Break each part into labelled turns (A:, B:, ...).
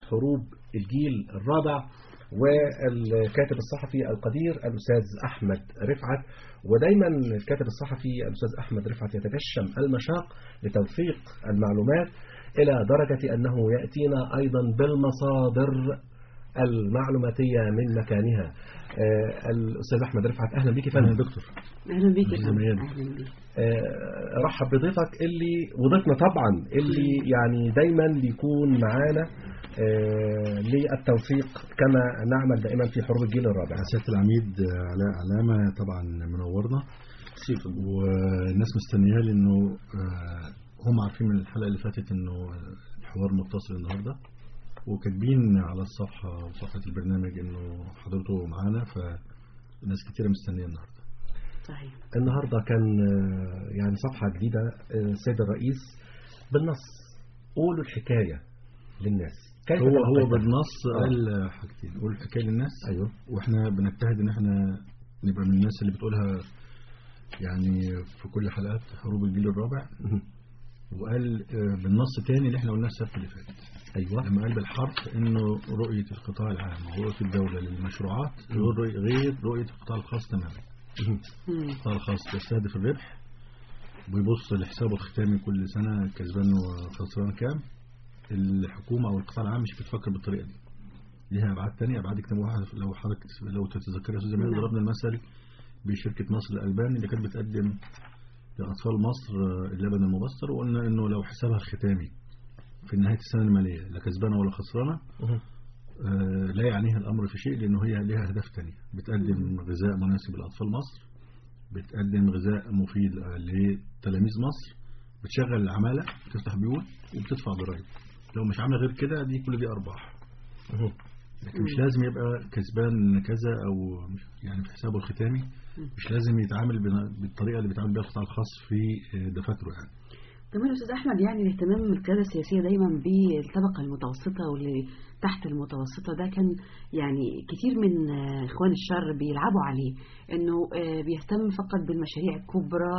A: حروب الجيل الرابع والكاتب الصحفي القدير الأستاذ أحمد رفعت ودايما الكاتب الصحفي الأستاذ أحمد رفعت يتجشم المشاق لتوثيق المعلومات إلى درجة أنه يأتينا أيضا بالمصادر المعلوماتية من مكانها آه، الأستاذ أحمد رفعت أهلا بك فندم دكتور
B: اهلا بيك يا
A: مش
B: فندم.
A: زمان.
B: اهلا بيك
A: آه، رحب بضيفك اللي وضيفنا طبعا اللي يعني دايما بيكون معانا آه، للتوثيق كما نعمل دائما في حروب الجيل الرابع
C: سيادة العميد علاء علامة طبعا منورنا والناس مستنياه لانه آه، هم عارفين من الحلقة اللي فاتت انه الحوار متصل النهاردة وكاتبين على الصفحة صفحة البرنامج انه حضرته معانا فناس كتيرة مستنية النهاردة
B: صحيح
A: النهارده كان آه، يعني صفحة جديدة آه، السيد الرئيس بالنص قولوا الحكاية للناس كيف
C: هو هو
A: تلقيتها؟
C: بالنص
A: آه.
C: قال حاجتين قول الحكاية للناس
A: ايوه
C: واحنا بنجتهد ان احنا نبقى من الناس اللي بتقولها يعني في كل حلقات حروب الجيل الرابع
A: مهم.
C: وقال آه، بالنص تاني اللي احنا قلناه السبت اللي فات
A: ايوه
C: لما قال بالحرف انه رؤية القطاع العام ورؤية الدولة للمشروعات غير غير رؤية القطاع الخاص تماما
A: مهم.
B: مم.
C: القطاع الخاص بيستهدف الربح ويبص لحسابه الختامي كل سنة كسبان وخسران كام الحكومة أو القطاع العام مش بتفكر بالطريقة دي ليها أبعاد تانية أبعاد اجتماع واحد لو حضرتك لو تتذكر يا أستاذ جمال
B: نعم.
C: ضربنا المثل بشركة مصر للألبان اللي كانت بتقدم لأطفال مصر آه، اللبن المبستر وقلنا إنه لو حسابها الختامي في نهاية السنة المالية لا كسبانة ولا خسرانة
A: مهم.
C: آه، لا يعنيها الأمر في شيء لأنه هي لها أهداف تانية بتقدم غذاء مناسب لأطفال مصر بتقدم غذاء مفيد آه، لتلاميذ مصر بتشغل العمالة بتفتح بيوت وبتدفع ضرائب لو مش عاملة غير كده دي كل دي أرباح
A: مهم.
C: لكن مش لازم يبقى كسبان كذا أو مش- يعني في حسابه الختامي مش لازم يتعامل بنا- بالطريقة اللي بيتعامل بيها القطاع الخاص في آه، دفاتره يعني
B: كمان يا استاذ احمد يعني الاهتمام القياده السياسيه دايما بالطبقه المتوسطه واللي تحت المتوسطه ده كان يعني كتير من آه، اخوان الشر بيلعبوا عليه انه آه، بيهتم فقط بالمشاريع الكبرى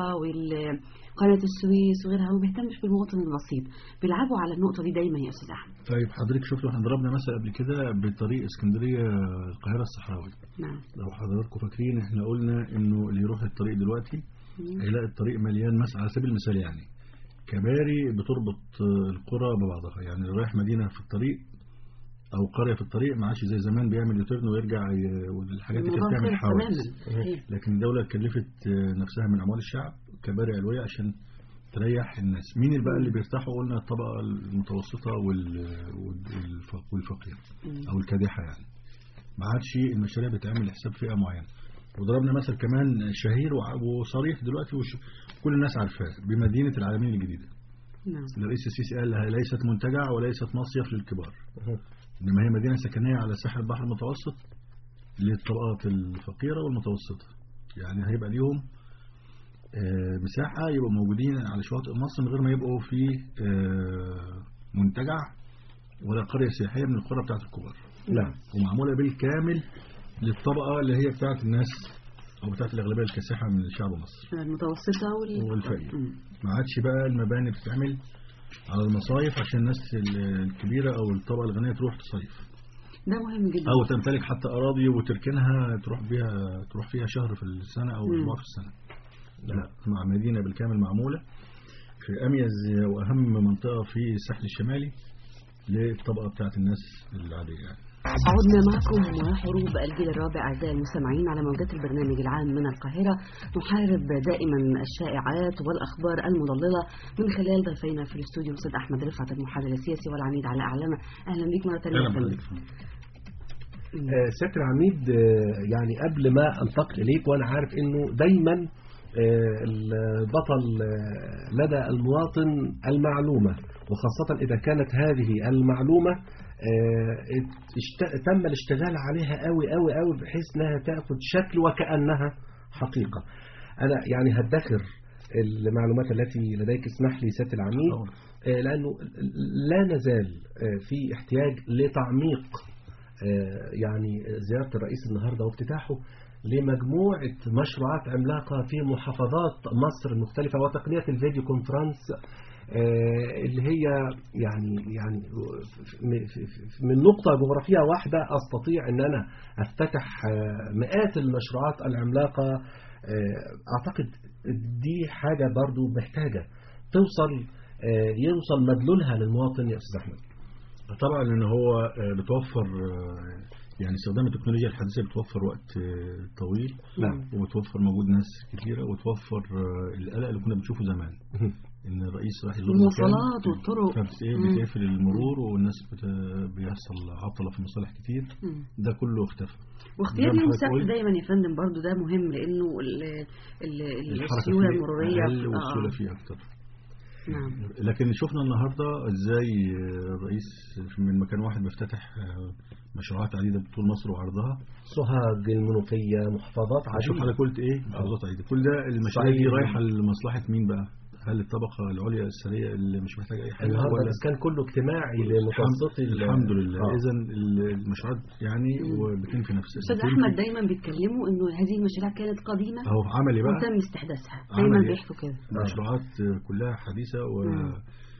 B: وقناه السويس وغيرها وما بيهتمش بالمواطن البسيط بيلعبوا على النقطه دي دايما يا استاذ احمد
C: طيب حضرتك شفتوا احنا ضربنا مثل قبل كده بطريق اسكندرية القاهرة الصحراوي
B: نعم
C: لو حضراتكم فاكرين احنا قلنا انه اللي يروح الطريق دلوقتي هيلاقي الطريق مليان مثلا على سبيل المثال يعني كباري بتربط آه، القرى ببعضها يعني اللي رايح مدينة في الطريق او قرية في الطريق ما عادش زي زمان بيعمل يوتيرن ويرجع ي- والحاجات دي كانت
B: الموضوع
C: بتعمل
B: خلص
C: حوادث
B: تماما صحيح.
C: لكن الدولة كلفت آه، نفسها من اموال الشعب كباري علوية عشان تريح الناس مين اللي بقى اللي بيرتاحوا قلنا الطبقة المتوسطة وال- والف- والفقير
B: مم.
C: او الكادحة يعني ما عادش المشاريع بتعمل لحساب فئة معينة وضربنا مثل كمان شهير وع- وصريح دلوقتي وش كل الناس عارفاه بمدينة العالمين الجديدة
B: نعم
C: الرئيس السيسي قال لها ليست منتجع وليست مصيف للكبار
A: مهم.
C: إنما هي مدينة سكنية على ساحل البحر المتوسط للطبقات الفقيرة والمتوسطة يعني هيبقى ليهم آه، مساحة يبقوا موجودين على شواطئ مصر من غير ما يبقوا في آه، منتجع ولا قرية سياحية من القرى بتاعت الكبار
A: نعم
C: ومعمولة بالكامل للطبقة اللي هي بتاعت الناس أو بتاعت الأغلبية الكاسحة من شعب مصر
B: المتوسطه وال...
C: والفقير.
B: مم.
C: ما عادش بقى المباني بتتعمل على المصايف عشان الناس ال- الكبيرة أو الطبقة الغنية تروح تصيف
B: ده مهم جدا
C: أو تمتلك حتى أراضي وتركنها تروح بيها تروح فيها شهر في السنة أو
B: مم.
C: أسبوع في السنة لا مع مدينة بالكامل معمولة في أميز وأهم منطقة في الساحل الشمالي للطبقة بتاعت الناس العادية يعني.
B: عدنا معكم وحروب الجيل الرابع أعزائي المستمعين على موجات البرنامج العام من القاهرة نحارب دائما الشائعات والأخبار المضللة من خلال ضيفينا في الاستوديو الأستاذ أحمد رفعت المحلل السياسي والعميد على أعلامة أهلا بك مرة ثانية
C: أهلا
B: يا فندم.
C: بحضرتك.
A: آه، سيادة العميد آه، يعني قبل ما انتقل إليك وأنا عارف إنه دايما آه، البطل آه، لدى المواطن المعلومة وخاصة إذا كانت هذه المعلومة آه، اشت- تم الاشتغال عليها قوي قوي قوي بحيث انها تاخد شكل وكانها حقيقه. انا يعني هدخر المعلومات التي لديك اسمح لي سياده العميد
C: طبعاً.
A: آه، لانه لا نزال آه، في احتياج لتعميق آه، يعني زياره الرئيس النهارده وافتتاحه لمجموعه مشروعات عملاقه في محافظات مصر المختلفه وتقنيه الفيديو كونفرنس آه، اللي هي يعني يعني م- في- في- من نقطة جغرافية واحدة أستطيع أن أنا أفتتح آه، مئات المشروعات العملاقة آه، أعتقد دي حاجة برضو محتاجة توصل آه، يوصل مدلولها للمواطن يا أستاذ أحمد
C: طبعا ان هو آه، بتوفر آه، يعني استخدام التكنولوجيا الحديثه بتوفر وقت آه، طويل
A: نعم.
C: وبتوفر مجهود ناس كتيره وتوفر آه، القلق اللي كنا بنشوفه زمان ان الرئيس راح يزور
B: المواصلات
C: مكان،
B: والطرق.
C: فبت- إيه،
B: مم.
C: بتقفل المرور والناس بت... بيحصل عطله في مصالح كتير
B: مم.
C: ده كله اختفى
B: واختيار
C: زي ما
B: يوم
C: حضرتك
B: السبت
C: قلت.
B: دايما يا فندم برضو ده مهم لانه ال- ال-
C: الحركه
B: السيوله
C: فيه
B: المروريه
C: اقل
B: آه،
C: والسهوله فيه اكتر
B: نعم
C: لكن شفنا النهارده ازاي الرئيس من مكان واحد بيفتتح آه، مشروعات عديده بطول مصر وعرضها
A: سوهاج المنوفية محافظات
C: شوف
A: عديدة
C: حضرتك قلت ايه محافظات عديده كل ده المشاريع دي
A: صحيح.
C: رايحه لمصلحه مين بقى؟ هل الطبقه العليا الثريه اللي مش محتاجه اي حاجه
A: النهارده
C: ولا
A: الإسكان كله اجتماعي لمتوسطي ال-
C: الحمد لله
A: آه.
C: اذا المشروعات يعني وبتنفي نفسها
B: استاذ
C: بتنفي-
B: احمد دايما بيتكلموا انه هذه المشاريع كانت قديمه
C: اهو عملي بقى
B: وتم استحداثها دايما
C: عملي.
B: بيحكوا كده
C: مشروعات كلها حديثه و...
B: مم.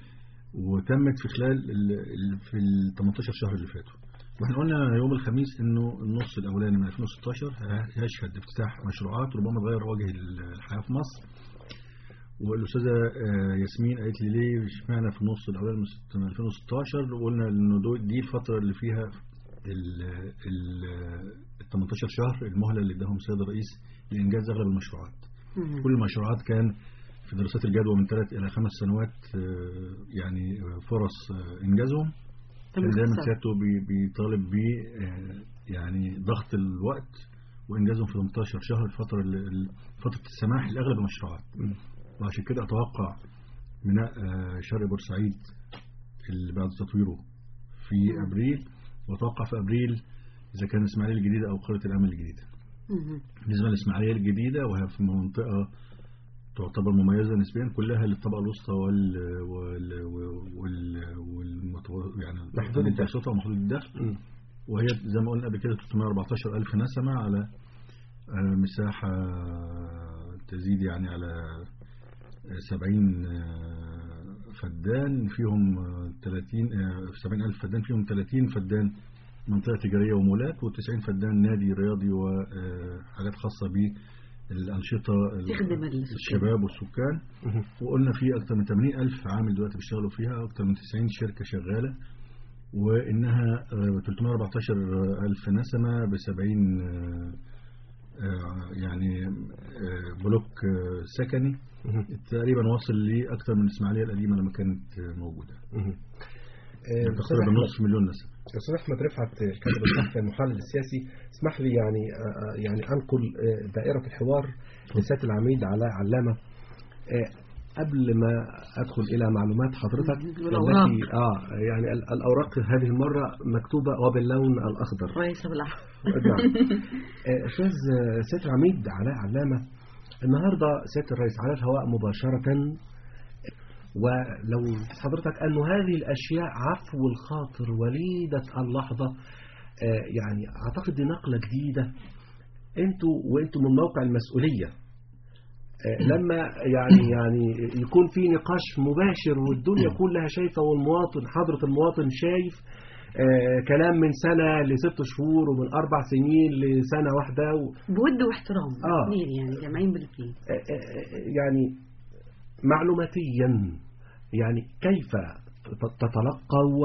C: وتمت في خلال ال... ال... في ال 18 شهر اللي فاتوا واحنا قلنا يوم الخميس انه النص الاولاني من 2016 ه- يشهد افتتاح مشروعات ربما تغير وجه الحياه في مصر والاستاذه آه، ياسمين قالت لي ليه اشمعنى في النص الاولاني من 2016 وقلنا انه دو- دي الفتره اللي فيها ال ال ال 18 شهر المهله اللي اداهم السيد الرئيس لانجاز اغلب المشروعات
B: مم.
C: كل المشروعات كان في دراسات الجدوى من ثلاث إلى خمس سنوات آه، يعني آه، فرص آه، إنجازهم
B: تم
C: كان دايما
B: اختصار.
C: سيادته بي- بيطالب ب يعني ضغط الوقت وإنجازهم في 18 شهر الفترة اللي- ال- فترة السماح لأغلب المشروعات وعشان كده أتوقع ميناء آه، شرق بورسعيد اللي بعد تطويره في أبريل وأتوقع في أبريل إذا كان إسماعيلية الجديدة أو قرية الأمل الجديدة
B: مم.
C: بالنسبة للإسماعيلية الجديدة وهي في منطقة تعتبر مميزة نسبيا كلها للطبقة الوسطى وال وال وال والمتو... يعني
A: محدود الدخل.
C: المتوسطة ومحدود الدخل
A: مم.
C: وهي زي ما قلنا قبل كده 314 ألف نسمة على آه، مساحة تزيد يعني على آه، 70 آه، فدان فيهم آه، 30 آه، 70 ألف فدان فيهم 30 فدان منطقة تجارية ومولات و90 فدان نادي رياضي وحاجات خاصة بالأنشطة
B: تخدم السكان.
C: الشباب والسكان
A: مم.
C: وقلنا في أكثر من 80 ألف عامل دلوقتي بيشتغلوا فيها أكثر من 90 شركة شغالة وإنها آه، 314 ألف نسمة ب 70 آه، آه، يعني آه، بلوك آه، سكني
A: مم.
C: تقريبا واصل لأكثر من الإسماعيلية القديمة لما كانت آه، موجودة
A: مم. آه، أستاذ
C: تقريبا
A: أحمد-
C: نصف مليون نسمة
A: أستاذ أحمد رفعت كاتب الصحفي المحلل السياسي اسمح لي يعني آه، آه، يعني أنقل آه، دائرة الحوار لسيادة العميد علاء علامة آه، قبل ما أدخل إلى معلومات حضرتك
B: الأوراق.
A: التي آه يعني ال- الأوراق هذه المرة مكتوبة وباللون الأخضر
B: رئيس بالأحمر
A: نعم آه، أستاذ آه، سيادة العميد علاء علامة النهاردة سيادة الرئيس على الهواء مباشرة ولو حضرتك أن هذه الأشياء عفو الخاطر وليدة اللحظة آه، يعني أعتقد دي نقلة جديدة أنتوا وأنتوا من موقع المسؤولية آه، لما يعني يعني يكون في نقاش مباشر والدنيا كلها شايفة والمواطن حضرة المواطن شايف آه، كلام من سنة لست شهور ومن أربع سنين لسنة واحدة و-
B: بود واحترام
A: آه.
B: الاثنين يعني جامعين بالاثنين
A: آه، آه، يعني معلوماتيا يعني كيف ت- تتلقوا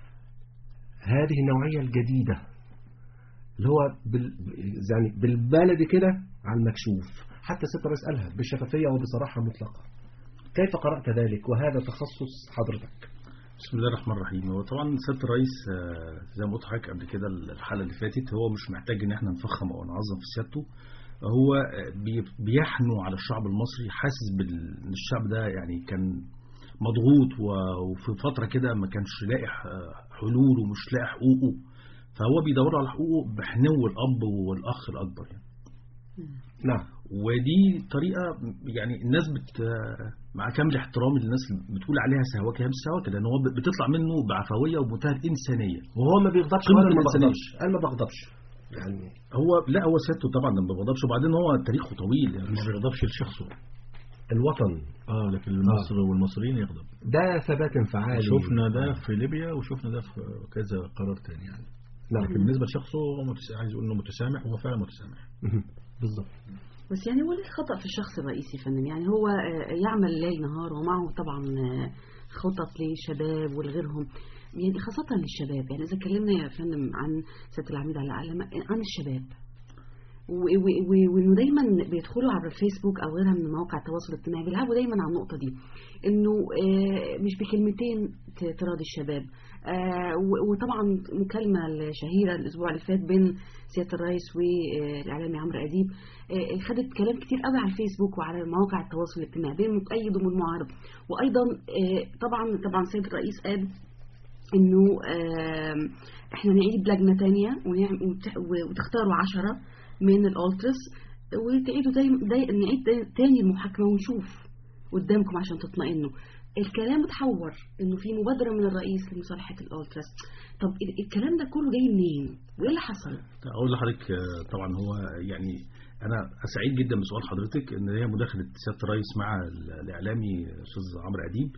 A: هذه النوعية الجديدة اللي هو بال يعني بالبلدي كده على المكشوف حتى ست الرئيس قالها بالشفافية وبصراحة مطلقة كيف قرأت ذلك وهذا تخصص حضرتك
D: بسم الله الرحمن الرحيم هو طبعا سياده الرئيس آه، زي ما قلت لحضرتك قبل كده الحلقه اللي فاتت هو مش محتاج ان احنا نفخم او نعظم في سيادته هو آه، بي- بيحنو على الشعب المصري حاسس بال- ان الشعب ده يعني كان مضغوط و- وفي فتره كده ما كانش لاقي ح- حلول ومش لاقي حقوقه فهو بيدور على حقوقه بحنو الاب والاخ الاكبر يعني
A: نعم
D: ودي طريقه يعني الناس بت مع كامل احترامي للناس اللي بتقول عليها سهوكه هي مش سهوكه لان هو بتطلع منه بعفويه ومنتهى الانسانيه
A: وهو ما بيغضبش
D: قمة
A: ولا ما
D: الإنسانية.
A: بغضبش قال ما بغضبش يعني
D: هو لا هو سيادته طبعا ما بيغضبش وبعدين هو تاريخه طويل يعني
C: ما بيغضبش لشخصه
A: الوطن
C: اه لكن مصر والمصريين يغضب
A: ده ثبات انفعالي
C: شفنا ده في ليبيا وشفنا ده في كذا قرار تاني يعني
A: نعم
C: لكن بالنسبه لشخصه هو متس... عايز يقول انه متسامح وهو فعلا متسامح
A: بالظبط
B: بس يعني هو ليه خطأ في الشخص الرئيسي يا فندم يعني هو آه، يعمل ليل نهار ومعه طبعا آه، خطط للشباب ولغيرهم يعني خاصة للشباب يعني إذا اتكلمنا يا فندم عن سيادة العميد على الأقل عن الشباب و- و- و- وانه دايما بيدخلوا عبر الفيسبوك او غيرها من مواقع التواصل الاجتماعي بيلعبوا دايما على النقطه دي انه آه، مش بكلمتين ت- تراضي الشباب آه، و- وطبعا مكالمه الشهيره الاسبوع اللي فات بين سياده الرئيس والاعلامي عمرو اديب آه، خدت كلام كتير قوي على الفيسبوك وعلى مواقع التواصل الاجتماعي بين المؤيد والمعارض وايضا آه، طبعا طبعا سيد الرئيس قال انه آم، احنا نعيد لجنه تانية ونعم- وت- وتختاروا عشرة من الالترس وتعيدوا دايما داي نعيد دا- تاني المحاكمه ونشوف قدامكم عشان تطمئنوا الكلام اتحور انه في مبادره من الرئيس لمصالحه الالترس طب ال- الكلام ده كله جاي منين وايه اللي حصل
D: اقول لحضرتك آه، طبعا هو يعني انا سعيد جدا بسؤال حضرتك ان هي مداخله سياده الرئيس مع ال- الاعلامي استاذ عمرو اديب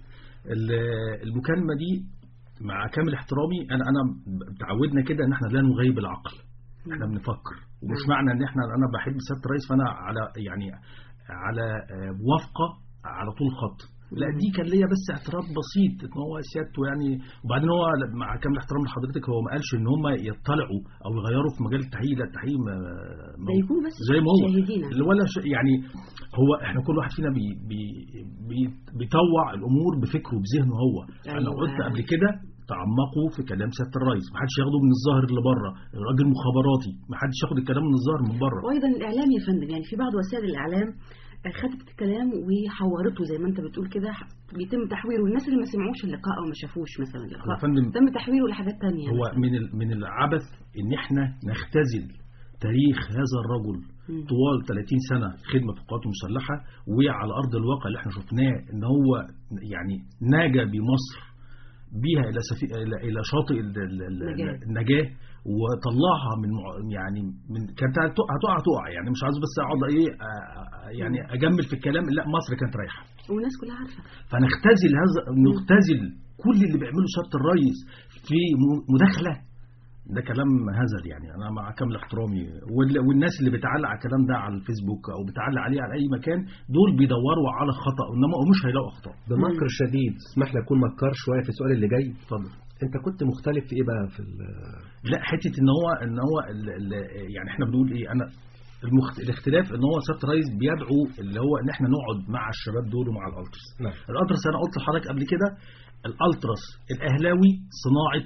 D: ال- المكالمه دي مع كامل احترامي انا انا تعودنا كده ان احنا لا نغيب العقل احنا بنفكر ومش معنى ان احنا انا بحب سياده الرئيس فانا على يعني على آه، موافقه على طول خط لا دي كان ليا بس اعتراض بسيط ان هو سيادته يعني وبعدين هو مع كامل احترام لحضرتك هو ما قالش ان هم يطلعوا او يغيروا في مجال التحقيق لا التحقيق ما-
B: ده يكون بس
D: زي ما هو
B: شاهدين
D: اللي ولا ش... يعني هو احنا كل واحد فينا بي... بي... بي... بيطوع الامور بفكره بذهنه هو انا
B: أيوة.
D: قلت قبل كده تعمقوا في كلام سياده الرئيس ما حدش ياخده من الظاهر اللي بره راجل مخابراتي ما حدش ياخد الكلام من الظاهر من بره
B: وايضا الاعلام يا فندم يعني في بعض وسائل الاعلام آه، خدت الكلام وحورته زي ما انت بتقول كده ح- بيتم تحويره الناس اللي ما سمعوش اللقاء او ما شافوش مثلا
D: يا
B: اللقاء
D: فندم
B: تم تحويله لحاجات تانية
D: هو من ال... من العبث ان احنا نختزل تاريخ هذا الرجل
B: مم.
D: طوال 30 سنة خدمة في القوات المسلحة وعلى أرض الواقع اللي احنا شفناه إن هو يعني ناجى بمصر بيها إلى سفي... إلى إلى شاطئ ال- ال- ال-
B: نجاة.
D: النجاة وطلعها من مع- يعني من كانت هتقع هتقع هتقع يعني مش عاوز بس أقعد إيه آه، آه، يعني أجمل في الكلام لا مصر كانت رايحة
B: والناس كلها عارفه
D: فنختزل هذا نختزل كل اللي بيعمله سياده الرئيس في م- مداخله ده كلام هزل يعني انا مع كامل احترامي وال- والناس اللي بتعلق على الكلام ده على الفيسبوك او بتعلق عليه على اي مكان دول بيدوروا على خطا انما مش هيلاقوا اخطاء
A: بمكر شديد اسمح لي اكون مكار شويه في السؤال اللي جاي
D: اتفضل
A: انت كنت مختلف في ايه بقى في ال-
D: لا حته ان هو ان هو ال ال يعني احنا بنقول ايه انا المخت... الاختلاف ان هو سياده الرئيس بيدعو اللي هو ان احنا نقعد مع الشباب دول ومع الالترس
A: نعم.
D: الالترس انا قلت لحضرتك قبل كده الالترس الاهلاوي صناعه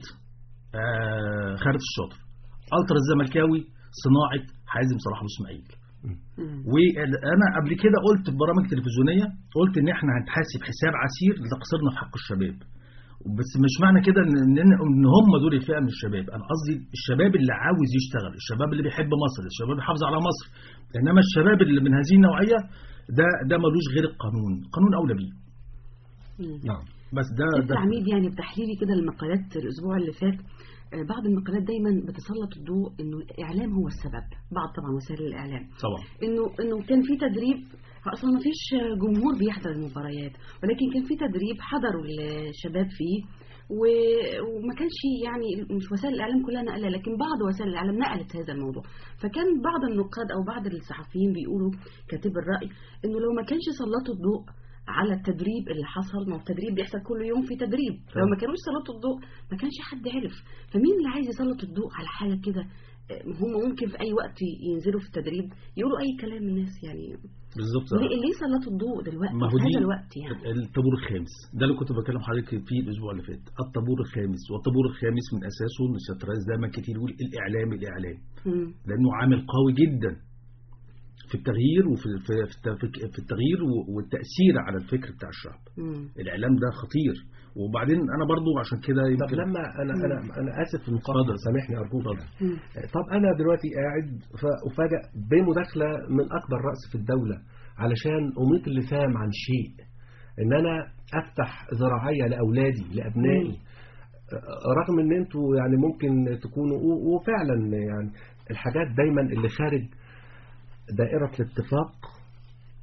D: آه خالد الشاطر الالترس الزملكاوي صناعه حازم صلاح ابو اسماعيل
B: مم.
D: وانا قبل كده قلت في برامج تلفزيونيه قلت ان احنا هنتحاسب حساب عسير لتقصيرنا في حق الشباب بس مش معنى كده ان ان إن هم دول الفئه من الشباب انا قصدي الشباب اللي عاوز يشتغل الشباب اللي بيحب مصر الشباب اللي بيحافظ على مصر انما الشباب اللي من هذه النوعيه ده ده ملوش غير القانون القانون اولى بيه
B: مم.
A: نعم
D: بس ده
B: سيادة
D: ده
B: العميد يعني بتحليلي كده المقالات الاسبوع اللي فات آه، بعض المقالات دايما بتسلط الضوء انه الاعلام هو السبب بعض طبعا وسائل الاعلام
D: طبعا
B: انه انه كان في تدريب اصلا ما فيش جمهور بيحضر المباريات ولكن كان في تدريب حضروا الشباب فيه و- وما كانش يعني مش وسائل الاعلام كلها نقلها لكن بعض وسائل الاعلام نقلت هذا الموضوع فكان بعض النقاد او بعض الصحفيين بيقولوا كاتب الراي انه لو ما كانش سلطوا الضوء على التدريب اللي حصل ما هو التدريب بيحصل كل يوم في تدريب لو ما كانوش سلطوا الضوء ما كانش حد عرف فمين اللي عايز يسلط الضوء على حاله كده آه، هم ممكن في اي وقت ينزلوا في التدريب يقولوا اي كلام الناس يعني
D: بالظبط
B: ليه ليه سلطوا الضوء دلوقتي
D: ما هو
B: في
D: دي
B: هذا الوقت يعني
D: الطابور الخامس ده اللي كنت بكلم حضرتك فيه الاسبوع اللي فات الطابور الخامس والطابور الخامس من اساسه ان سياده الرئيس دايما كتير يقول الاعلام الاعلام
B: مم.
D: لانه عامل قوي جدا في التغيير وفي في في الت- في التغيير والتاثير على الفكر بتاع الشعب
B: مم.
D: الاعلام ده خطير وبعدين انا برضو عشان كده
A: طب
D: يمكن
A: لما انا انا انا اسف في المقاطعه
D: اتفضل.
A: سامحني ارجوك
D: اتفضل.
A: يعني.
B: مم.
A: طب انا دلوقتي قاعد فافاجئ بمداخله من اكبر راس في الدوله علشان اميط اللسان عن شيء ان انا افتح ذراعي لاولادي لابنائي رغم ان انتوا يعني ممكن تكونوا و- وفعلا يعني الحاجات دايما اللي خارج دائره الاتفاق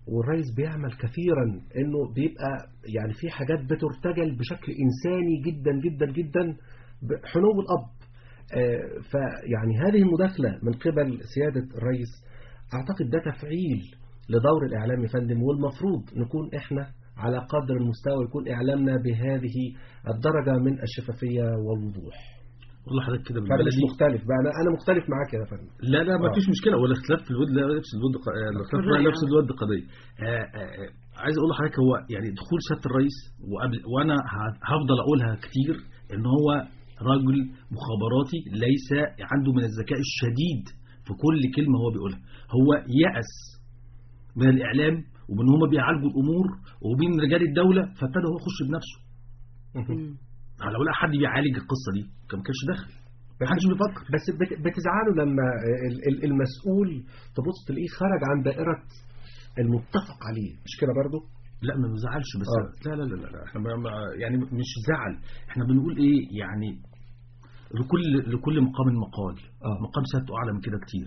A: والرئيس بيعمل كثيرا انه بيبقى يعني في حاجات بترتجل بشكل انساني جدا جدا جدا بحنو الاب آه، فيعني هذه المداخله من قبل سياده الرئيس اعتقد ده تفعيل لدور الاعلام يا فندم والمفروض نكون احنا على قدر المستوى يكون اعلامنا بهذه الدرجه من الشفافيه والوضوح
D: والله حضرتك كده
A: فانا مش
D: بالبلدي
A: مختلف بقى انا انا مختلف معاك يا فندم
D: لا لا ما
A: آه.
D: فيش مشكله ولا اختلاف في الود لا نفس الود ق- آه، الاختلاف
B: الرأي،
D: لا نفس
B: آه.
D: الود قضيه آه، آه، آه، عايز اقول لحضرتك هو يعني دخول سياده الرئيس وقبل وانا ه- هفضل اقولها كتير ان هو راجل مخابراتي ليس عنده من الذكاء الشديد في كل كلمه هو بيقولها هو يأس من الاعلام ومن هم بيعالجوا الامور ومن رجال الدوله فابتدى هو يخش بنفسه
B: مم.
D: لو لقى حد بيعالج القصه دي كان ما كانش دخل ما حدش بيفكر
A: بس بت- بتزعلوا لما ال- ال- المسؤول تبص تلاقيه خرج عن دائرة المتفق عليه مش كده برضو
D: لا ما بنزعلش بس
A: آه.
D: لا لا لا لا احنا ما ما- يعني مش زعل احنا بنقول ايه يعني لكل لكل مقام مقال
A: آه.
D: مقام سيادته اعلى من كده كتير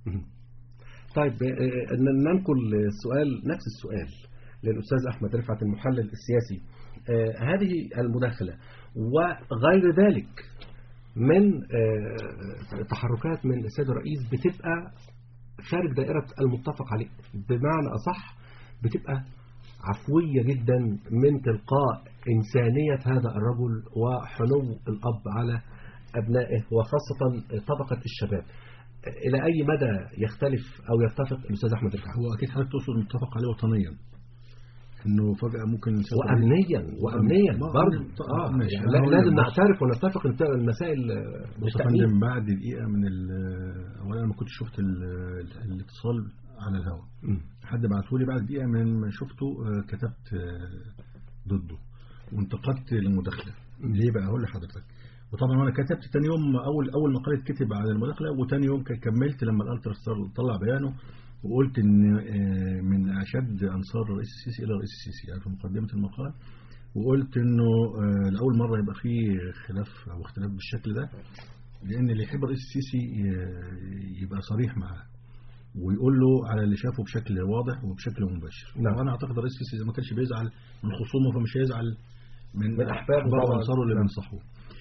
A: طيب آه، ن- ننقل السؤال نفس السؤال للأستاذ أحمد رفعت المحلل السياسي آه، هذه المداخلة وغير ذلك من آه، تحركات من السيد الرئيس بتبقى خارج دائرة المتفق عليه بمعنى أصح بتبقى عفوية جدا من تلقاء إنسانية هذا الرجل وحنو الأب على أبنائه وخاصة طبقة الشباب إلى أي مدى يختلف أو يتفق الأستاذ أحمد رفعت
C: هو اكيد حضرتك تقصد متفق عليه وطنيا انه فجاه ممكن سيادة
A: وأمنيا وأمنيا
C: ما-
A: برضه
C: آه،
A: آه
C: ماشي.
A: يعني
C: أنا
A: لا-
C: هقول
A: لازم
C: لك بص.
A: نعترف ونتفق إن المسائل آه،
C: بص يا
A: بالتأمين.
C: فندم بعد دقيقه من ال- اولا انا ما كنتش شفت ال- الاتصال على الهواء
A: مم.
C: حد بعته لي بعد دقيقه من ما شفته آه، كتبت آه، ضده وانتقدت المداخله ليه بقى اقول لحضرتك وطبعا وانا كتبت تاني يوم اول اول مقال اتكتب على المداخله وتاني يوم ك- كملت لما الالترا طلع بيانه وقلت ان آه، من اشد انصار الرئيس السيسي الى الرئيس السيسي يعني في مقدمه المقال وقلت انه آه، لاول مره يبقى فيه خلاف او اختلاف بالشكل ده لان اللي يحب الرئيس السيسي ي- يبقى صريح معاه ويقول له على اللي شافه بشكل واضح وبشكل مباشر
A: نعم.
C: وانا اعتقد الرئيس السيسي اذا ما كانش بيزعل من خصومه فمش هيزعل من,
A: من أحبابه
C: احبابه
A: طبعاً.
C: وانصاره اللي
A: نعم.
C: بينصحوه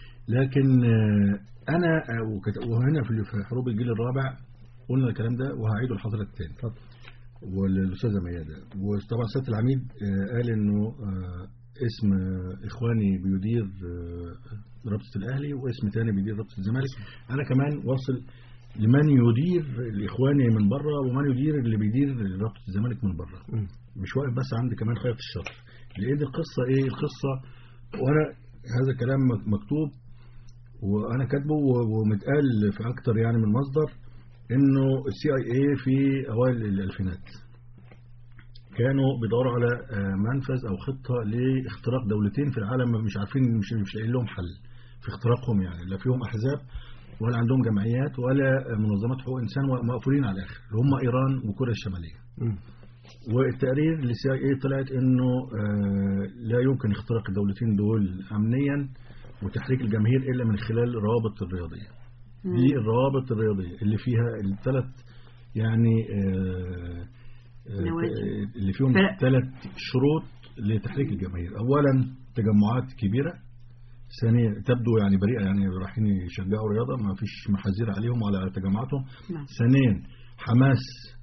C: لكن آه، انا آه، وكت- وهنا في في حروب الجيل الرابع قلنا الكلام ده وهعيده لحضرتك تاني
A: اتفضل.
C: والاستاذه ميادة وطبعا سياده العميد آه، قال انه آه، اسم آه، اخواني بيدير آه، رابطه الاهلي واسم تاني بيدير رابطه الزمالك انا كمان واصل لمن يدير الاخواني من بره ومن يدير اللي بيدير رابطه الزمالك من بره
A: مم.
C: مش واقف بس عند كمان خيط الشر لان القصه ايه القصه وانا هذا الكلام مك- مكتوب وانا كاتبه و- ومتقال في اكتر يعني من مصدر انه السي اي اي في اوائل الالفينات كانوا بيدوروا على آه، منفذ او خطه لاختراق دولتين في العالم مش عارفين مش مش لاقيين لهم حل في اختراقهم يعني لا فيهم احزاب ولا عندهم جمعيات ولا منظمات حقوق انسان ومقفولين على الاخر اللي هم ايران وكوريا الشماليه
A: مم.
C: والتقرير للسي اي اي طلعت انه آه، لا يمكن اختراق الدولتين دول امنيا وتحريك الجماهير الا من خلال الروابط الرياضيه
B: مم.
C: دي الروابط الرياضيه اللي فيها الثلاث يعني آه، آه،
B: نوادي.
C: اللي فيهم
B: فرق.
C: ثلاث شروط لتحريك الجماهير اولا تجمعات كبيره ثانيا تبدو يعني بريئه يعني رايحين يشجعوا رياضه ما فيش محاذير عليهم ولا على تجمعاتهم
B: نعم.
C: ثانيا حماس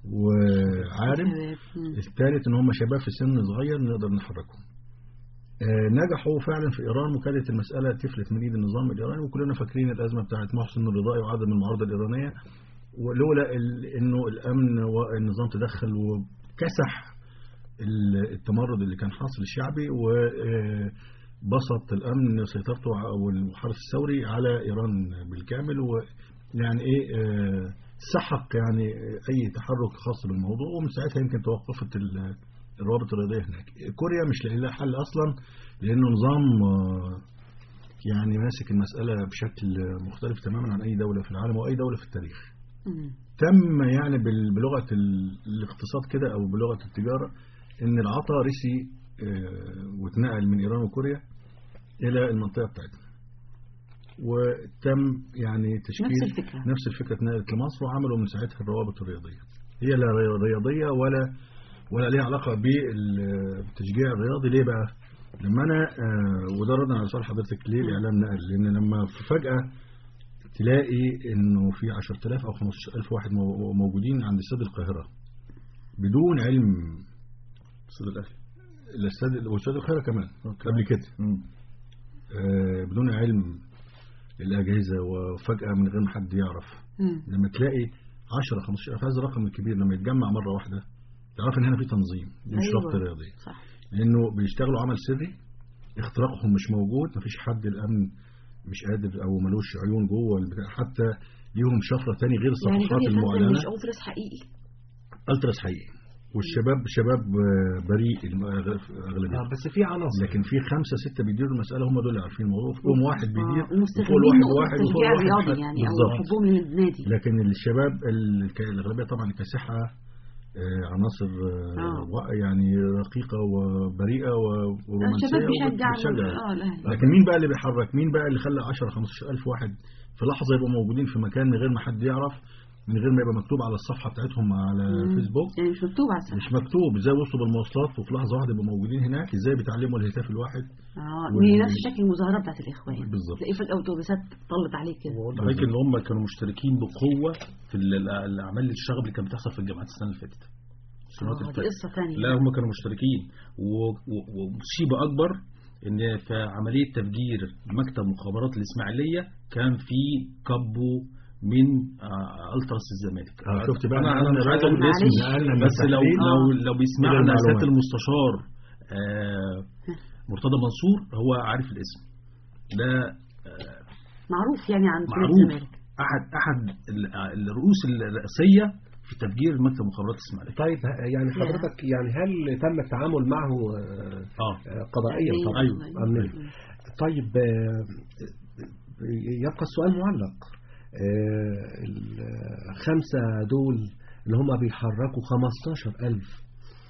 C: وعارم
B: شباب. مم.
C: الثالث ان هم شباب في سن صغير نقدر نحركهم آه، نجحوا فعلا في ايران وكانت المساله تفلت من ايد النظام الايراني وكلنا فاكرين الازمه بتاعت محسن الرضائي وعدم المعارضه الايرانيه ولولا ال- انه الامن والنظام تدخل وكسح ال- التمرد اللي كان حاصل الشعبي وبسط الامن سيطرته ع- والحرس الثوري على ايران بالكامل ويعني ايه آه، سحق يعني اي تحرك خاص بالموضوع ومن ساعتها يمكن توقفت ال- الروابط الرياضيه هناك كوريا مش لاقي لها حل اصلا لانه نظام آه، يعني ماسك المساله بشكل مختلف تماما عن اي دوله في العالم واي دوله في التاريخ
B: مم.
C: تم يعني بال- بلغه ال- الاقتصاد كده او بلغه التجاره ان العطاء رسي آه، واتنقل من ايران وكوريا الى المنطقه بتاعتنا وتم يعني تشكيل
B: نفس الفكرة.
C: نفس الفكره اتنقلت لمصر وعملوا من ساعتها الروابط الرياضيه هي لا ري- رياضيه ولا ولا ليها علاقه بال- بالتشجيع الرياضي ليه بقى؟ لما انا آه، وده ردا على سؤال حضرتك ليه الاعلام نقل؟ لان لما فجاه تلاقي انه في 10000 او 15000 واحد مو- موجودين عند استاد القاهره بدون علم
D: استاد الاهلي
C: الاستاد واستاد القاهره كمان قبل كده
D: مم.
C: آه، بدون علم الاجهزه وفجاه من غير ما حد يعرف
B: مم.
C: لما تلاقي 10 15000 هذا الرقم الكبير لما يتجمع مره واحده تعرف ان هنا في تنظيم دي مش
B: أيوة.
C: ربط رياضي
B: صح
C: لانه بيشتغلوا عمل سري اختراقهم مش موجود مفيش حد الامن مش قادر او ملوش عيون جوه البتاع حتى ليهم شفره تاني غير
B: يعني
C: الصفحات
B: دول يا فندم
C: المعلنه
B: مش اوفرس حقيقي
C: التراس حقيقي والشباب شباب آه، بريء الم- اغلبيه
A: آه، بس في عناصر
C: لكن في خمسه سته بيديروا المساله هم دول اللي عارفين الموضوع فيهم واحد بيدير
B: آه، ومستغلين
C: وفوق الواحد
B: نقطة
C: واحد وفوق
B: التشجيع
C: الواحد
B: الرياضي
C: واحد.
B: يعني او
C: بالظبط.
B: حبهم للنادي
C: لكن الشباب ال- ك- الاغلبيه طبعا كسحه آه، عناصر آه،
B: آه.
C: و- يعني رقيقه وبريئه و- ورومانسيه
B: الشباب بيشجع
C: وبتشجع.
B: اه الاهلي
C: لكن مين بقى اللي بيحرك مين بقى اللي خلى 10 15 الف واحد في لحظه يبقوا موجودين في مكان من غير ما حد يعرف من غير ما يبقى مكتوب على الصفحه بتاعتهم على
B: مم.
C: فيسبوك
B: يعني مش مكتوب على
C: مش
B: الصفحه
C: مكتوب ازاي وصلوا بالمواصلات وفي لحظه واحده يبقوا موجودين هناك ازاي بيتعلموا الهتاف الواحد
B: اه
C: وال-
B: نفس شكل المظاهرات بتاعت الاخوان
C: بالظبط.
B: تلاقيه فجاه اتوبيسات طلت عليك كده
D: وأقول لحضرتك ان هم كانوا مشتركين بقوه في ال- الاعمال الشغب اللي كانت بتحصل في الجامعات السنه اللي فاتت السنوات
B: آه،
D: اللي
B: دي
D: فاتت
B: قصه ثانيه
D: لا هم كانوا مشتركين و- و- ومصيبه اكبر ان في عمليه تفجير مكتب مخابرات الاسماعيليه كان في كابو من آه، التراس الزمالك
C: اه شفت بقى
D: انا انا مش عايز اقول
B: معلش.
D: الاسم
C: نقلنا من
D: بس لو
C: التحليل
D: لو
B: آه.
D: لو
C: إلى
D: بيسمعنا
C: المعلومات.
D: سياده المستشار آه، مرتضى منصور هو عارف الاسم ده آه،
B: معروف يعني عن فريق
D: معروف
B: الزمالك
D: احد احد ال- الرؤوس الرئاسيه في تفجير مكتب مخابرات الاسماعيليه
A: طيب ه- يعني حضرتك يعني هل تم التعامل معه آه،
D: اه
A: آه، قضائيا
B: أمنياً.
A: طبعا
D: أيوة.
A: أمنياً. طيب آه، يبقى السؤال معلق آه، الخمسة دول اللي هم بيحركوا 15 ألف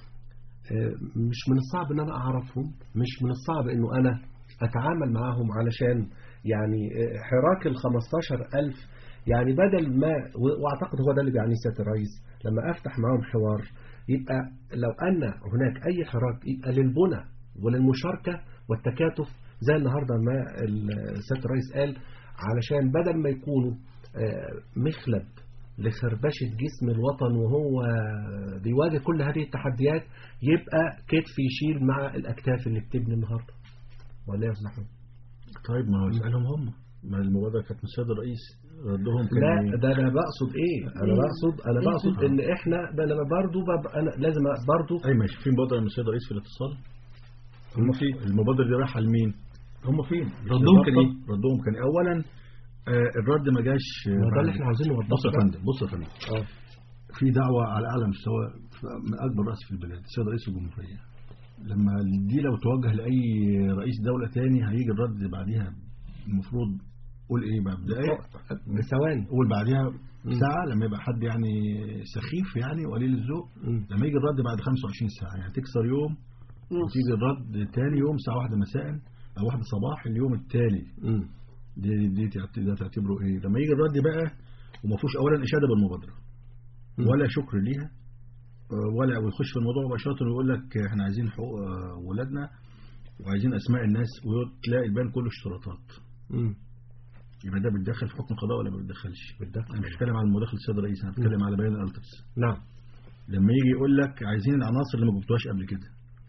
A: مش من الصعب ان انا اعرفهم مش من الصعب انه انا اتعامل معاهم علشان يعني آه، حراك ال 15 ألف يعني بدل ما و- واعتقد هو ده اللي بيعنيه سياده الرئيس لما افتح معاهم حوار يبقى لو ان هناك اي حراك يبقى للبنى وللمشاركه والتكاتف زي النهارده ما ال- سياده الرئيس قال علشان بدل ما يكونوا آه، مخلب لخربشة جسم الوطن وهو بيواجه كل هذه التحديات يبقى كتف يشيل مع الأكتاف اللي بتبني النهاردة ولا يا أستاذ أحمد؟
C: طيب ما هو اسالهم هم ما المبادره كانت من السيد الرئيس ردهم كان
A: لا
C: إيه؟
A: ده انا بقصد ايه انا
B: إيه؟
A: بقصد انا
B: إيه؟
A: بقصد ان احنا ده انا برضو ببقى انا لازم برضو
C: اي ماشي في مبادره من السيد الرئيس في الاتصال
D: هم في
C: المبادره دي رايحه لمين؟
D: هم فين
C: مش
D: ردهم كان
C: للرابطة.
D: ايه
C: ردهم كان إيه؟ اولا آه، الرد ما جاش آه،
A: ما ده
C: بعد-
A: اللي احنا عاوزين نوضحه
C: بص يا
A: بقى.
C: فندم بص يا فندم
A: اه
C: في دعوة على أعلى مستوى من أكبر رأس في البلاد السيد رئيس الجمهورية لما دي لو توجه لأي رئيس دولة تاني هيجي الرد بعديها المفروض قول إيه بعد دقايق
A: بثواني
C: قول بعديها ساعة لما يبقى حد يعني سخيف يعني وقليل الذوق
A: مم.
C: لما يجي الرد بعد 25 ساعة يعني تكسر يوم
B: نص
C: وتيجي الرد تاني يوم الساعة واحدة مساء أو واحدة صباح اليوم التالي
A: مم.
C: دي دي تعت- ده تعتبره ايه لما يجي الرد بقى وما فيهوش اولا اشاده بالمبادره
A: مم.
C: ولا شكر ليها آه، ولا ويخش في الموضوع مباشره ويقول لك احنا عايزين حقوق آه، ولادنا وعايزين اسماء الناس وتلاقي البان كله اشتراطات
A: مم.
C: يبقى ده بيتدخل في حكم القضاء ولا ما بيتدخلش
A: بيتدخل.
C: انا مش بتكلم عن مداخله السيد الرئيس انا بتكلم على بيان الالترس
A: نعم
C: لما يجي يقول لك عايزين العناصر اللي ما جبتوهاش قبل كده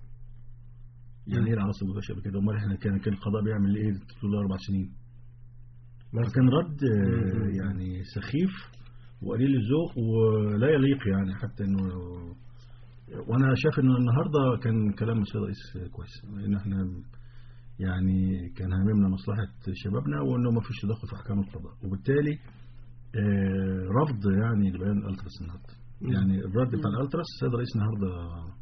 C: يعني ايه العناصر اللي ما جبتوهاش قبل كده امال احنا كان كان القضاء بيعمل ايه طول اربع سنين
A: مثلا.
C: فكان رد آه،
A: مم.
C: يعني سخيف وقليل الذوق ولا يليق يعني حتى انه وانا شايف ان النهارده كان كلام السيد الرئيس كويس ان احنا يعني كان هاممنا مصلحه شبابنا وانه ما فيش تدخل في احكام القضاء وبالتالي آه، رفض يعني لبيان الالتراس النهارده يعني الرد بتاع الالتراس السيد الرئيس النهارده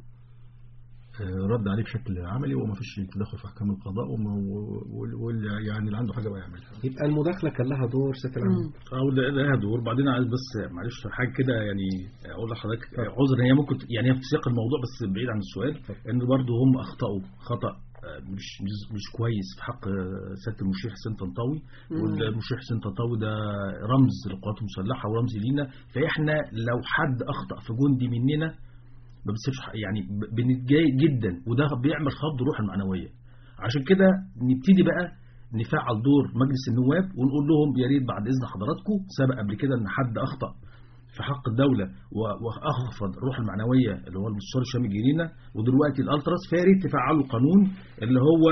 C: آه، رد عليه بشكل عملي وما فيش تدخل في احكام القضاء وما- وال- وال- يعني اللي عنده حاجه بقى يعملها
A: يبقى المداخلة كان لها دور ست العام
B: مم.
D: او ده ده دور بعدين عايز بس معلش حاجه كده يعني اقول لحضرتك عذر هي ممكن يعني هي في سياق الموضوع بس بعيد عن السؤال ان برضه هم اخطاوا خطا آه، مش مش مش كويس في حق آه، سياده المشير حسين طنطاوي
B: مم.
D: والمشير حسين طنطاوي ده رمز للقوات المسلحه ورمز لينا فاحنا لو حد اخطا في جندي مننا ما بتسيبش حق- يعني ب- بنتضايق جدا وده بيعمل خفض روح المعنويه عشان كده نبتدي بقى نفعل دور مجلس النواب ونقول لهم يا ريت بعد اذن حضراتكم سبق قبل كده ان حد اخطا في حق الدوله و- واخفض الروح المعنويه اللي هو المستشار الشامي جرينا ودلوقتي الالتراس فاري تفعلوا قانون اللي هو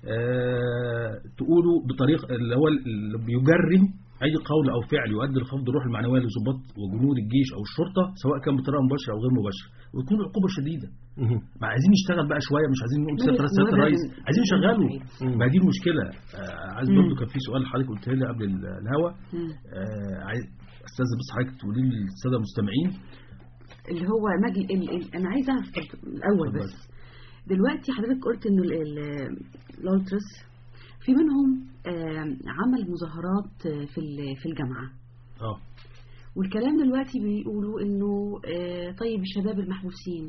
D: آه تقولوا بطريقه اللي هو اللي بيجرم اي قول او فعل يؤدي لخفض الروح المعنويه لضباط وجنود الجيش او الشرطه سواء كان بطريقه مباشره او غير مباشره وتكون عقوبه شديده
A: مهم.
D: ما عايزين نشتغل بقى شويه مش عايزين نقول سياده
B: مجلس
D: سياده
B: النواب
D: الرئيس
B: لازم-
D: عايزين نشغله
A: مم.
D: ما دي المشكله آه عايز
B: مم.
D: برضه كان في سؤال حضرتك قلت لي قبل ال- الهوا
B: مم.
D: آه عايز استاذ بس حضرتك تقولي للساده المستمعين
B: اللي هو مجل ال... ال... انا عايزه اعرف الاول
D: اتفضل.
B: بس دلوقتي حضرتك قلت انه ال- ال- الالتراس في منهم آه، عمل مظاهرات آه، في ال- في الجامعه
D: اه
B: والكلام دلوقتي بيقولوا انه آه، طيب الشباب المحبوسين